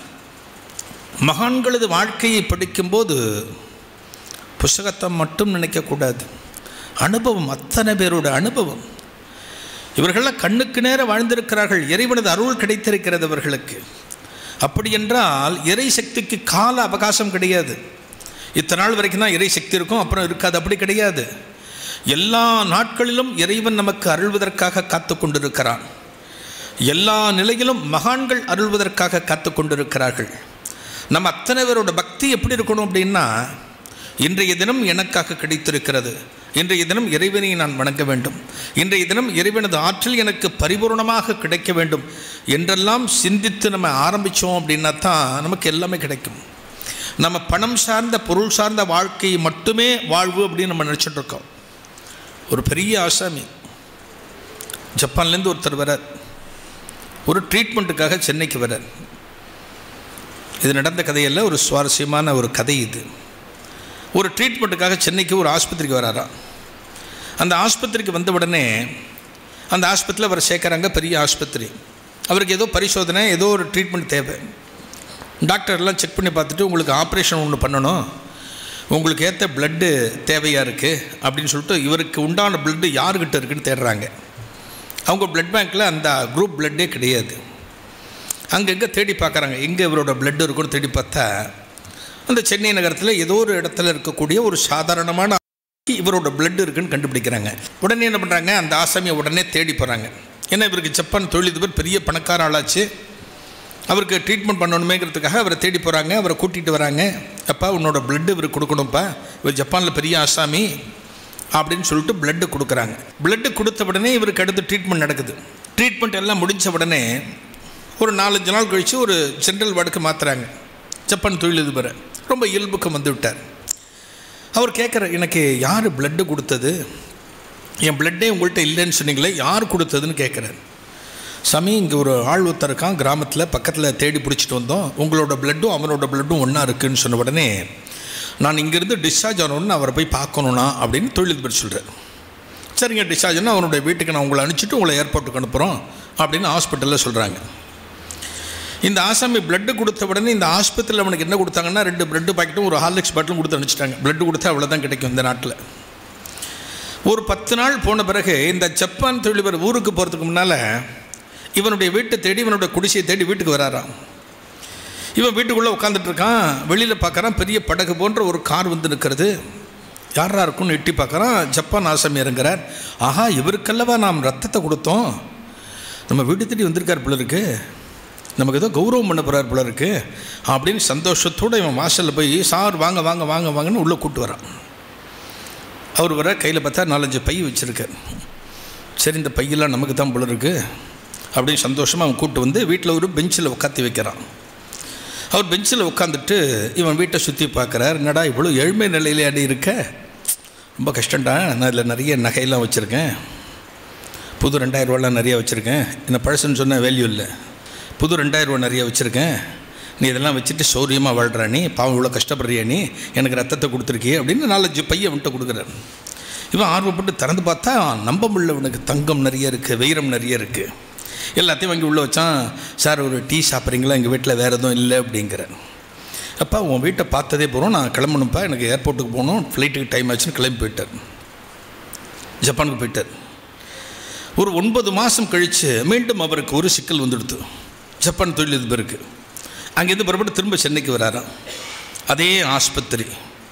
மகான்களது வாழ்க்கையை படிக்கும்போது புஸ்தகத்தை மட்டும் நினைக்கக்கூடாது அனுபவம் அத்தனை பேரோட அனுபவம் இவர்களெல்லாம் கண்ணுக்கு நேர வாழ்ந்திருக்கிறார்கள் இறைவனது அருள் கிடைத்திருக்கிறது அவர்களுக்கு அப்படி என்றால் இறை சக்திக்கு கால அவகாசம் கிடையாது இத்தனை நாள் வரைக்கும் தான் இறை சக்தி இருக்கும் அப்புறம் இருக்காது அப்படி கிடையாது எல்லா நாட்களிலும் இறைவன் நமக்கு அருள்வதற்காக காத்து கொண்டிருக்கிறான் எல்லா நிலையிலும் மகான்கள் அருள்வதற்காக காத்து கொண்டிருக்கிறார்கள் நம்ம அத்தனை பேரோட பக்தி எப்படி இருக்கணும் அப்படின்னா இன்றைய தினம் எனக்காக கிடைத்திருக்கிறது இன்றைய தினம் இறைவனை நான் வணங்க வேண்டும் இன்றைய தினம் இறைவனது ஆற்றல் எனக்கு பரிபூர்ணமாக கிடைக்க வேண்டும் என்றெல்லாம் சிந்தித்து நம்ம ஆரம்பித்தோம் அப்படின்னா தான் நமக்கு எல்லாமே கிடைக்கும் நம்ம பணம் சார்ந்த பொருள் சார்ந்த வாழ்க்கை மட்டுமே வாழ்வு அப்படின்னு நம்ம நினச்சிட்டு இருக்கோம் ஒரு பெரிய ஆசாமி ஜப்பான்லேருந்து ஒருத்தர் வரார் ஒரு ட்ரீட்மெண்ட்டுக்காக சென்னைக்கு வரார் இது நடந்த கதையல்ல ஒரு சுவாரஸ்யமான ஒரு கதை இது ஒரு ட்ரீட்மெண்ட்டுக்காக சென்னைக்கு ஒரு ஆஸ்பத்திரிக்கு வராராம் அந்த ஆஸ்பத்திரிக்கு வந்த உடனே அந்த ஆஸ்பத்திரியில் அவரை சேர்க்குறாங்க பெரிய ஆஸ்பத்திரி அவருக்கு ஏதோ பரிசோதனை ஏதோ ஒரு ட்ரீட்மெண்ட் தேவை டாக்டர்லாம் செக் பண்ணி பார்த்துட்டு உங்களுக்கு ஆப்ரேஷன் ஒன்று பண்ணணும் உங்களுக்கு ஏற்ற பிளட்டு தேவையாக இருக்குது அப்படின்னு சொல்லிட்டு இவருக்கு உண்டான பிளட்டு யாருக்கிட்ட இருக்குன்னு தேடுறாங்க அவங்க பிளட் பேங்க்கில் அந்த குரூப் பிளட்டே கிடையாது அங்கங்கே தேடி பார்க்குறாங்க எங்கே இவரோட பிளட் இருக்குன்னு தேடி பார்த்தா அந்த சென்னை நகரத்தில் ஏதோ ஒரு இடத்துல இருக்கக்கூடிய ஒரு சாதாரணமான இவரோட பிளட் இருக்குன்னு கண்டுபிடிக்கிறாங்க உடனே என்ன பண்ணுறாங்க அந்த ஆசாமியை உடனே தேடி போகிறாங்க ஏன்னா இவருக்கு ஜப்பான் தொழிலதிபர் பெரிய பணக்கார ஆளாச்சு அவருக்கு ட்ரீட்மெண்ட் பண்ணணுமேங்கிறதுக்காக அவரை தேடி போகிறாங்க அவரை கூட்டிகிட்டு வராங்க அப்பா உன்னோட பிளட்டு இவருக்கு கொடுக்கணும்ப்பா இவர் ஜப்பானில் பெரிய ஆசாமி அப்படின்னு சொல்லிட்டு பிளட்டு கொடுக்குறாங்க பிளட்டு கொடுத்த உடனே இவருக்கு அடுத்து ட்ரீட்மெண்ட் நடக்குது ட்ரீட்மெண்ட் எல்லாம் முடிஞ்ச உடனே ஒரு நாலஞ்சு நாள் கழித்து ஒரு ஜென்ரல் வார்டுக்கு மாற்றுறாங்க ஜப்பான் தொழிலதிபரை ரொம்ப இயல்புக்கு வந்து விட்டார் அவர் கேட்குற எனக்கு யார் பிளட்டு கொடுத்தது என் பிளட்டே உங்கள்கிட்ட இல்லைன்னு சொன்னீங்களே யார் கொடுத்ததுன்னு கேட்குறாரு சாமி இங்கே ஒரு ஆள் ஒருத்தர் இருக்கான் கிராமத்தில் பக்கத்தில் தேடி பிடிச்சிட்டு வந்தோம் உங்களோட பிளட்டும் அவனோட பிளட்டும் ஒன்றா இருக்குன்னு சொன்ன உடனே நான் இங்கேருந்து டிஸ்சார்ஜ் ஆனோன்னு அவரை போய் பார்க்கணுண்ணா அப்படின்னு தொழிலதிபர் சொல்கிறார் சரிங்க டிஸ்சார்ஜ்னா அவனுடைய வீட்டுக்கு நான் உங்களை அனுப்பிச்சிட்டு உங்களை ஏர்போர்ட்டுக்கு அனுப்புகிறோம் அப்படின்னு ஹாஸ்பிட்டலில் சொல்கிறாங்க இந்த ஆசாமி பிளட்டு கொடுத்த உடனே இந்த ஆஸ்பத்திரியில் அவனுக்கு என்ன கொடுத்தாங்கன்னா ரெண்டு பிளட்டு பாக்கெட்டும் ஒரு ஹார்லிக்ஸ் பாட்டிலும் கொடுத்து அனுப்பிச்சிட்டாங்க பிளட்டு கொடுத்தா அவ்வளோதான் கிடைக்கும் இந்த நாட்டில் ஒரு பத்து நாள் போன பிறகு இந்த ஜப்பான் தொழிலதிபர் ஊருக்கு போகிறதுக்கு முன்னால் இவனுடைய வீட்டை தேடி இவனுடைய குடிசையை தேடி வீட்டுக்கு வராராம் இவன் வீட்டுக்குள்ளே உட்காந்துட்டு இருக்கான் வெளியில் பார்க்குறான் பெரிய படகு போன்ற ஒரு கார் வந்து நிற்கிறது யாரா இருக்கும்னு எட்டி பார்க்குறான் ஜப்பான் ஆசாமி இறங்குறார் ஆஹா இவருக்கல்லவா நாம் ரத்தத்தை கொடுத்தோம் நம்ம வீட்டு தேடி வந்திருக்கார் போல இருக்கு நமக்கு ஏதோ கௌரவம் பண்ண போகிறார் போல இருக்கு அப்படின்னு சந்தோஷத்தோடு இவன் வாசலில் போய் சார் வாங்க வாங்க வாங்க வாங்கன்னு உள்ளே கூப்பிட்டு வரான் அவர் வர கையில் பார்த்தா நாலஞ்சு பை வச்சுருக்கார் சரி இந்த பையெல்லாம் நமக்கு தான் போல இருக்கு அப்படின்னு சந்தோஷமாக அவன் கூப்பிட்டு வந்து வீட்டில் ஒரு பெஞ்சில் உட்காத்தி வைக்கிறான் அவர் பெஞ்சில் உட்காந்துட்டு இவன் வீட்டை சுற்றி பார்க்குறார் என்னடா இவ்வளோ ஏழ்மை நிலையிலே அடி இருக்க ரொம்ப கஷ்டம்டா நான் இதில் நிறைய நகையெல்லாம் வச்சுருக்கேன் புது ரெண்டாயிரம் ரூபாலாம் நிறைய வச்சுருக்கேன் என்ன பழசுன்னு சொன்ன வேல்யூ இல்லை புது ரெண்டாயிரம் ரூபா நிறைய வச்சுருக்கேன் நீ இதெல்லாம் வச்சுட்டு சௌரியமாக வாழ்கிறா நீ பாவம் இவ்வளோ கஷ்டப்படுறியா நீ எனக்கு ரத்தத்தை கொடுத்துருக்கியே அப்படின்னு நாலஞ்சு பையன் வந்துட்டு கொடுக்குறாரு இவன் ஆர்வப்பட்டு திறந்து பார்த்தா நம்ப முடியல இவனுக்கு தங்கம் நிறைய இருக்குது வைரம் நிறைய இருக்குது எல்லாத்தையும் வாங்கி உள்ளே வச்சான் சார் ஒரு டீ சாப்பிட்றீங்களா எங்கள் வீட்டில் வேறு எதுவும் இல்லை அப்படிங்கிறார் அப்பா உன் வீட்டை பார்த்ததே போகிறோம் நான் கிளம்பணும்ப்பா எனக்கு ஏர்போர்ட்டுக்கு போகணும் ஃப்ளைட்டுக்கு டைம் ஆச்சுன்னு கிளம்பி போயிட்டார் ஜப்பானுக்கு போயிட்டார் ஒரு ஒன்பது மாதம் கழித்து மீண்டும் அவருக்கு ஒரு சிக்கல் வந்துடுது ஜப்பான் தொழிலதிபருக்கு அங்கேருந்து புறப்பட்டு திரும்ப சென்னைக்கு வராராம் அதே ஆஸ்பத்திரி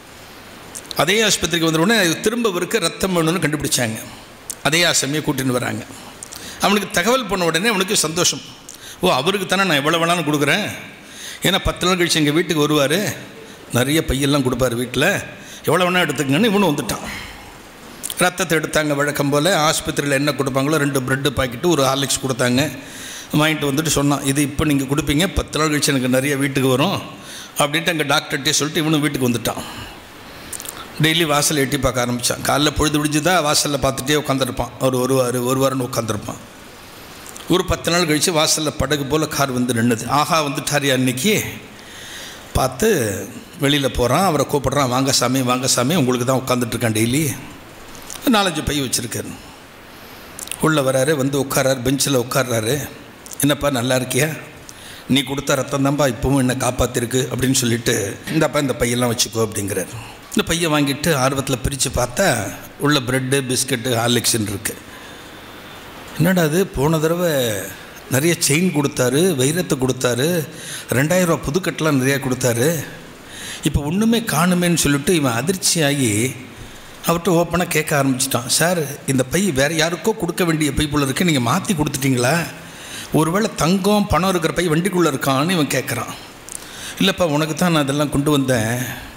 அதே ஆஸ்பத்திரிக்கு வந்த உடனே திரும்ப அவருக்கு ரத்தம் வேணும்னு கண்டுபிடிச்சாங்க அதே ஆசாமியை கூட்டின்னு வராங்க அவனுக்கு தகவல் பண்ண உடனே அவனுக்கு சந்தோஷம் ஓ அவருக்கு தானே நான் எவ்வளோ வேணாலும் கொடுக்குறேன் ஏன்னா பத்து நாள் கழிச்சு எங்கள் வீட்டுக்கு வருவார் நிறைய பையெல்லாம் கொடுப்பார் வீட்டில் எவ்வளோ வேணால் எடுத்துக்கங்கன்னு இவனும் வந்துட்டான் ரத்தத்தை எடுத்தாங்க வழக்கம் போல் ஆஸ்பத்திரியில் என்ன கொடுப்பாங்களோ ரெண்டு ப்ரெட்டு பாக்கெட்டு ஒரு ஹார்லிக்ஸ் கொடுத்தாங்க வாங்கிட்டு வந்துட்டு சொன்னான் இது இப்போ நீங்கள் கொடுப்பீங்க பத்து நாள் கழிச்சு எனக்கு நிறைய வீட்டுக்கு வரும் அப்படின்ட்டு அங்கே டாக்டர்கிட்டே சொல்லிட்டு இவனும் வீட்டுக்கு வந்துட்டான் டெய்லி வாசல் எட்டி பார்க்க ஆரம்பித்தான் காலைல பொழுது விடிஞ்சுதா வாசலில் பார்த்துட்டே உட்காந்துருப்பான் அவர் வருவார் வருவார்னு உட்காந்துருப்பான் ஒரு பத்து நாள் கழித்து வாசலில் படகு போல் கார் வந்து நின்றுது ஆஹா வந்துட்டாரியா அன்னைக்கு பார்த்து வெளியில் போகிறான் அவரை கூப்பிட்றான் வாங்க சாமி வாங்க சாமி உங்களுக்கு தான் உட்காந்துட்ருக்கான் டெய்லி நாலஞ்சு பை வச்சுருக்காரு உள்ளே வராரு வந்து உட்காராரு பெஞ்சில் உட்கார்றாரு என்னப்பா நல்லா இருக்கியா நீ கொடுத்த ரத்தம் தான்ப்பா இப்போவும் என்னை காப்பாற்றிருக்கு அப்படின்னு சொல்லிட்டு இந்தப்பா இந்த பையெல்லாம் வச்சுக்கோ அப்படிங்கிறாரு இந்த பையன் வாங்கிட்டு ஆர்வத்தில் பிரித்து பார்த்தா உள்ள ப்ரெட்டு பிஸ்கட்டு ஹார்லிக்ஸ்ன்னு இருக்குது என்னடா அது போன தடவை நிறைய செயின் கொடுத்தாரு வைரத்தை கொடுத்தாரு ரெண்டாயிரம் ரூபா புதுக்கட்டெலாம் நிறையா கொடுத்தாரு இப்போ ஒன்றுமே காணுமேன்னு சொல்லிட்டு இவன் அதிர்ச்சியாகி அவர்கிட்ட ஓப்பனாக கேட்க ஆரம்பிச்சிட்டான் சார் இந்த பை வேறு யாருக்கோ கொடுக்க வேண்டிய பை போல இருக்கு நீங்கள் மாற்றி கொடுத்துட்டீங்களா ஒருவேளை தங்கம் பணம் இருக்கிற பை வண்டிக்குள்ளே இருக்கான்னு இவன் கேட்குறான் இல்லைப்பா உனக்கு தான் நான் இதெல்லாம் கொண்டு வந்தேன்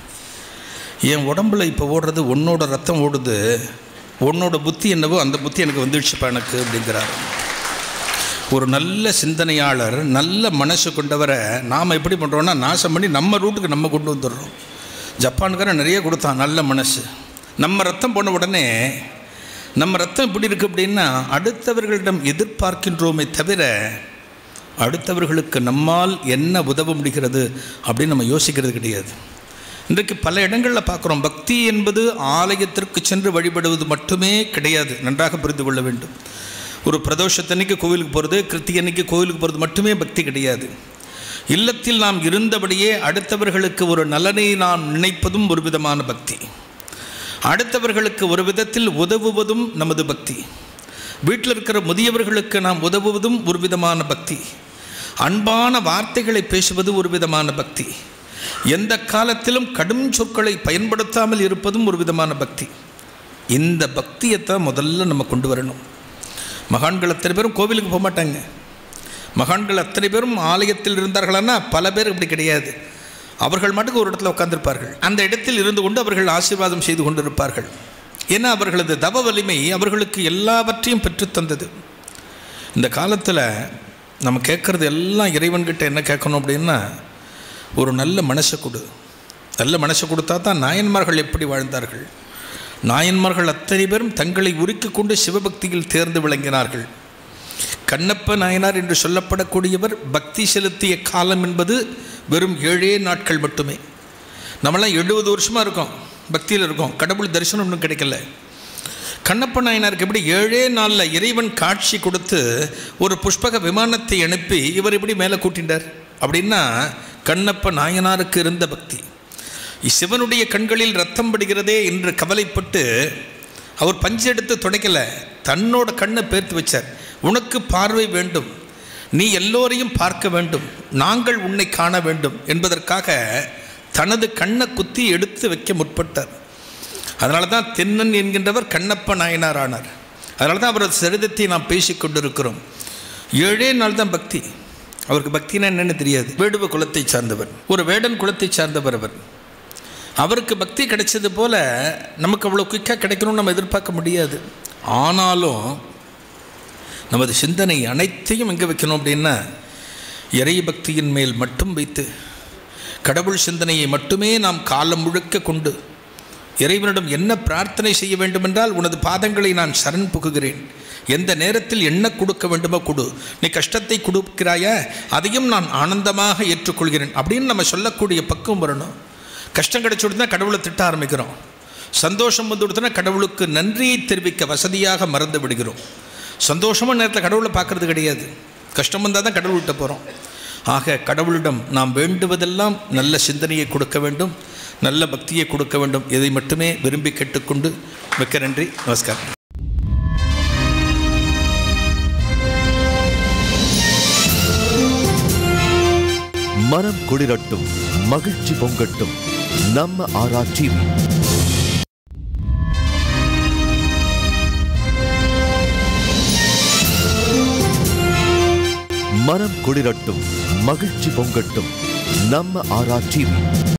என் உடம்புல இப்போ ஓடுறது உன்னோட ரத்தம் ஓடுது உன்னோட புத்தி என்னவோ அந்த புத்தி எனக்கு வந்துடுச்சுப்பா எனக்கு அப்படிங்கிறார் ஒரு நல்ல சிந்தனையாளர் நல்ல மனசு கொண்டவரை நாம் எப்படி பண்ணுறோன்னா நாசம் பண்ணி நம்ம ரூட்டுக்கு நம்ம கொண்டு வந்துடுறோம் ஜப்பானுக்காரன் நிறைய கொடுத்தான் நல்ல மனசு நம்ம ரத்தம் போன உடனே நம்ம ரத்தம் எப்படி இருக்குது அப்படின்னா அடுத்தவர்களிடம் எதிர்பார்க்கின்றோமே தவிர அடுத்தவர்களுக்கு நம்மால் என்ன உதவ முடிகிறது அப்படின்னு நம்ம யோசிக்கிறது கிடையாது இன்றைக்கு பல இடங்களில் பார்க்குறோம் பக்தி என்பது ஆலயத்திற்கு சென்று வழிபடுவது மட்டுமே கிடையாது நன்றாக புரிந்து கொள்ள வேண்டும் ஒரு பிரதோஷத்தன்னைக்கு கோவிலுக்கு போகிறது கிருத்திகை அன்னைக்கு கோவிலுக்கு போகிறது மட்டுமே பக்தி கிடையாது இல்லத்தில் நாம் இருந்தபடியே அடுத்தவர்களுக்கு ஒரு நலனை நாம் நினைப்பதும் ஒரு விதமான பக்தி அடுத்தவர்களுக்கு ஒரு விதத்தில் உதவுவதும் நமது பக்தி வீட்டில் இருக்கிற முதியவர்களுக்கு நாம் உதவுவதும் ஒரு விதமான பக்தி அன்பான வார்த்தைகளை பேசுவது ஒரு விதமான பக்தி எந்த காலத்திலும் கடும் சொற்களை பயன்படுத்தாமல் இருப்பதும் ஒரு விதமான பக்தி இந்த பக்தியைத்தான் முதல்ல நம்ம கொண்டு வரணும் மகான்கள் அத்தனை பேரும் கோவிலுக்கு போக மாட்டாங்க மகான்கள் அத்தனை பேரும் ஆலயத்தில் இருந்தார்களான்னா பல பேர் இப்படி கிடையாது அவர்கள் மட்டுக்கு ஒரு இடத்துல உட்கார்ந்திருப்பார்கள் அந்த இடத்தில் இருந்து கொண்டு அவர்கள் ஆசீர்வாதம் செய்து கொண்டிருப்பார்கள் ஏன்னா அவர்களது தவ வலிமை அவர்களுக்கு எல்லாவற்றையும் பெற்றுத்தந்தது இந்த காலத்தில் நம்ம கேட்குறது எல்லாம் இறைவன்கிட்ட என்ன கேட்கணும் அப்படின்னா ஒரு நல்ல மனசை கொடு நல்ல மனசை கொடுத்தா தான் நாயன்மார்கள் எப்படி வாழ்ந்தார்கள் நாயன்மார்கள் அத்தனை பேரும் தங்களை உருக்கிக் கொண்டு சிவபக்தியில் தேர்ந்து விளங்கினார்கள் கண்ணப்ப நாயனார் என்று சொல்லப்படக்கூடியவர் பக்தி செலுத்திய காலம் என்பது வெறும் ஏழே நாட்கள் மட்டுமே நம்மளாம் எழுபது வருஷமாக இருக்கோம் பக்தியில் இருக்கோம் கடவுள் தரிசனம் ஒன்றும் கிடைக்கல கண்ணப்ப நாயனாருக்கு எப்படி ஏழே நாளில் இறைவன் காட்சி கொடுத்து ஒரு புஷ்பக விமானத்தை அனுப்பி இவர் எப்படி மேலே கூட்டிண்டார் அப்படின்னா கண்ணப்ப நாயனாருக்கு இருந்த பக்தி சிவனுடைய கண்களில் ரத்தம் படுகிறதே என்று கவலைப்பட்டு அவர் பஞ்சு எடுத்து துடைக்கலை தன்னோட கண்ணை பேர்த்து வச்சார் உனக்கு பார்வை வேண்டும் நீ எல்லோரையும் பார்க்க வேண்டும் நாங்கள் உன்னை காண வேண்டும் என்பதற்காக தனது கண்ணை குத்தி எடுத்து வைக்க முற்பட்டார் அதனால தான் தென்னன் என்கின்றவர் கண்ணப்ப நாயனார் ஆனார் அதனால தான் அவரது சரிதத்தை நாம் பேசிக் கொண்டிருக்கிறோம் ஏழே நாள் தான் பக்தி அவருக்கு பக்தினா என்னன்னு தெரியாது வேடுவ குலத்தை சார்ந்தவர் ஒரு வேடன் குலத்தை சார்ந்தவர் அவர் அவருக்கு பக்தி கிடைச்சது போல நமக்கு அவ்வளோ குயிக்காக கிடைக்கணும்னு நம்ம எதிர்பார்க்க முடியாது ஆனாலும் நமது சிந்தனை அனைத்தையும் எங்கே வைக்கணும் அப்படின்னா இறை பக்தியின் மேல் மட்டும் வைத்து கடவுள் சிந்தனையை மட்டுமே நாம் காலம் முழுக்க கொண்டு இறைவனிடம் என்ன பிரார்த்தனை செய்ய வேண்டுமென்றால் உனது பாதங்களை நான் சரண் புகுகிறேன் எந்த நேரத்தில் என்ன கொடுக்க வேண்டுமோ கொடு நீ கஷ்டத்தை கொடுக்கிறாயா அதையும் நான் ஆனந்தமாக ஏற்றுக்கொள்கிறேன் அப்படின்னு நம்ம சொல்லக்கூடிய பக்குவம் வரணும் கஷ்டம் கிடைச்சுடுனா கடவுளை திட்ட ஆரம்பிக்கிறோம் சந்தோஷம் வந்து கொடுத்தனா கடவுளுக்கு நன்றியை தெரிவிக்க வசதியாக மறந்து விடுகிறோம் சந்தோஷமான நேரத்தில் கடவுளை பார்க்கறது கிடையாது கஷ்டம் வந்தால் தான் கடவுள்கிட்ட போகிறோம் ஆக கடவுளிடம் நாம் வேண்டுவதெல்லாம் நல்ல சிந்தனையை கொடுக்க வேண்டும் நல்ல பக்தியை கொடுக்க வேண்டும் இதை மட்டுமே விரும்பி கேட்டுக்கொண்டு மிக்க நன்றி நமஸ்காரம் மனம் குளிரட்டும் மகிழ்ச்சி பொங்கட்டும் நம்ம ஆரா டிவி மனம் குளிரட்டும் மகிழ்ச்சி பொங்கட்டும் நம்ம ஆரா டிவி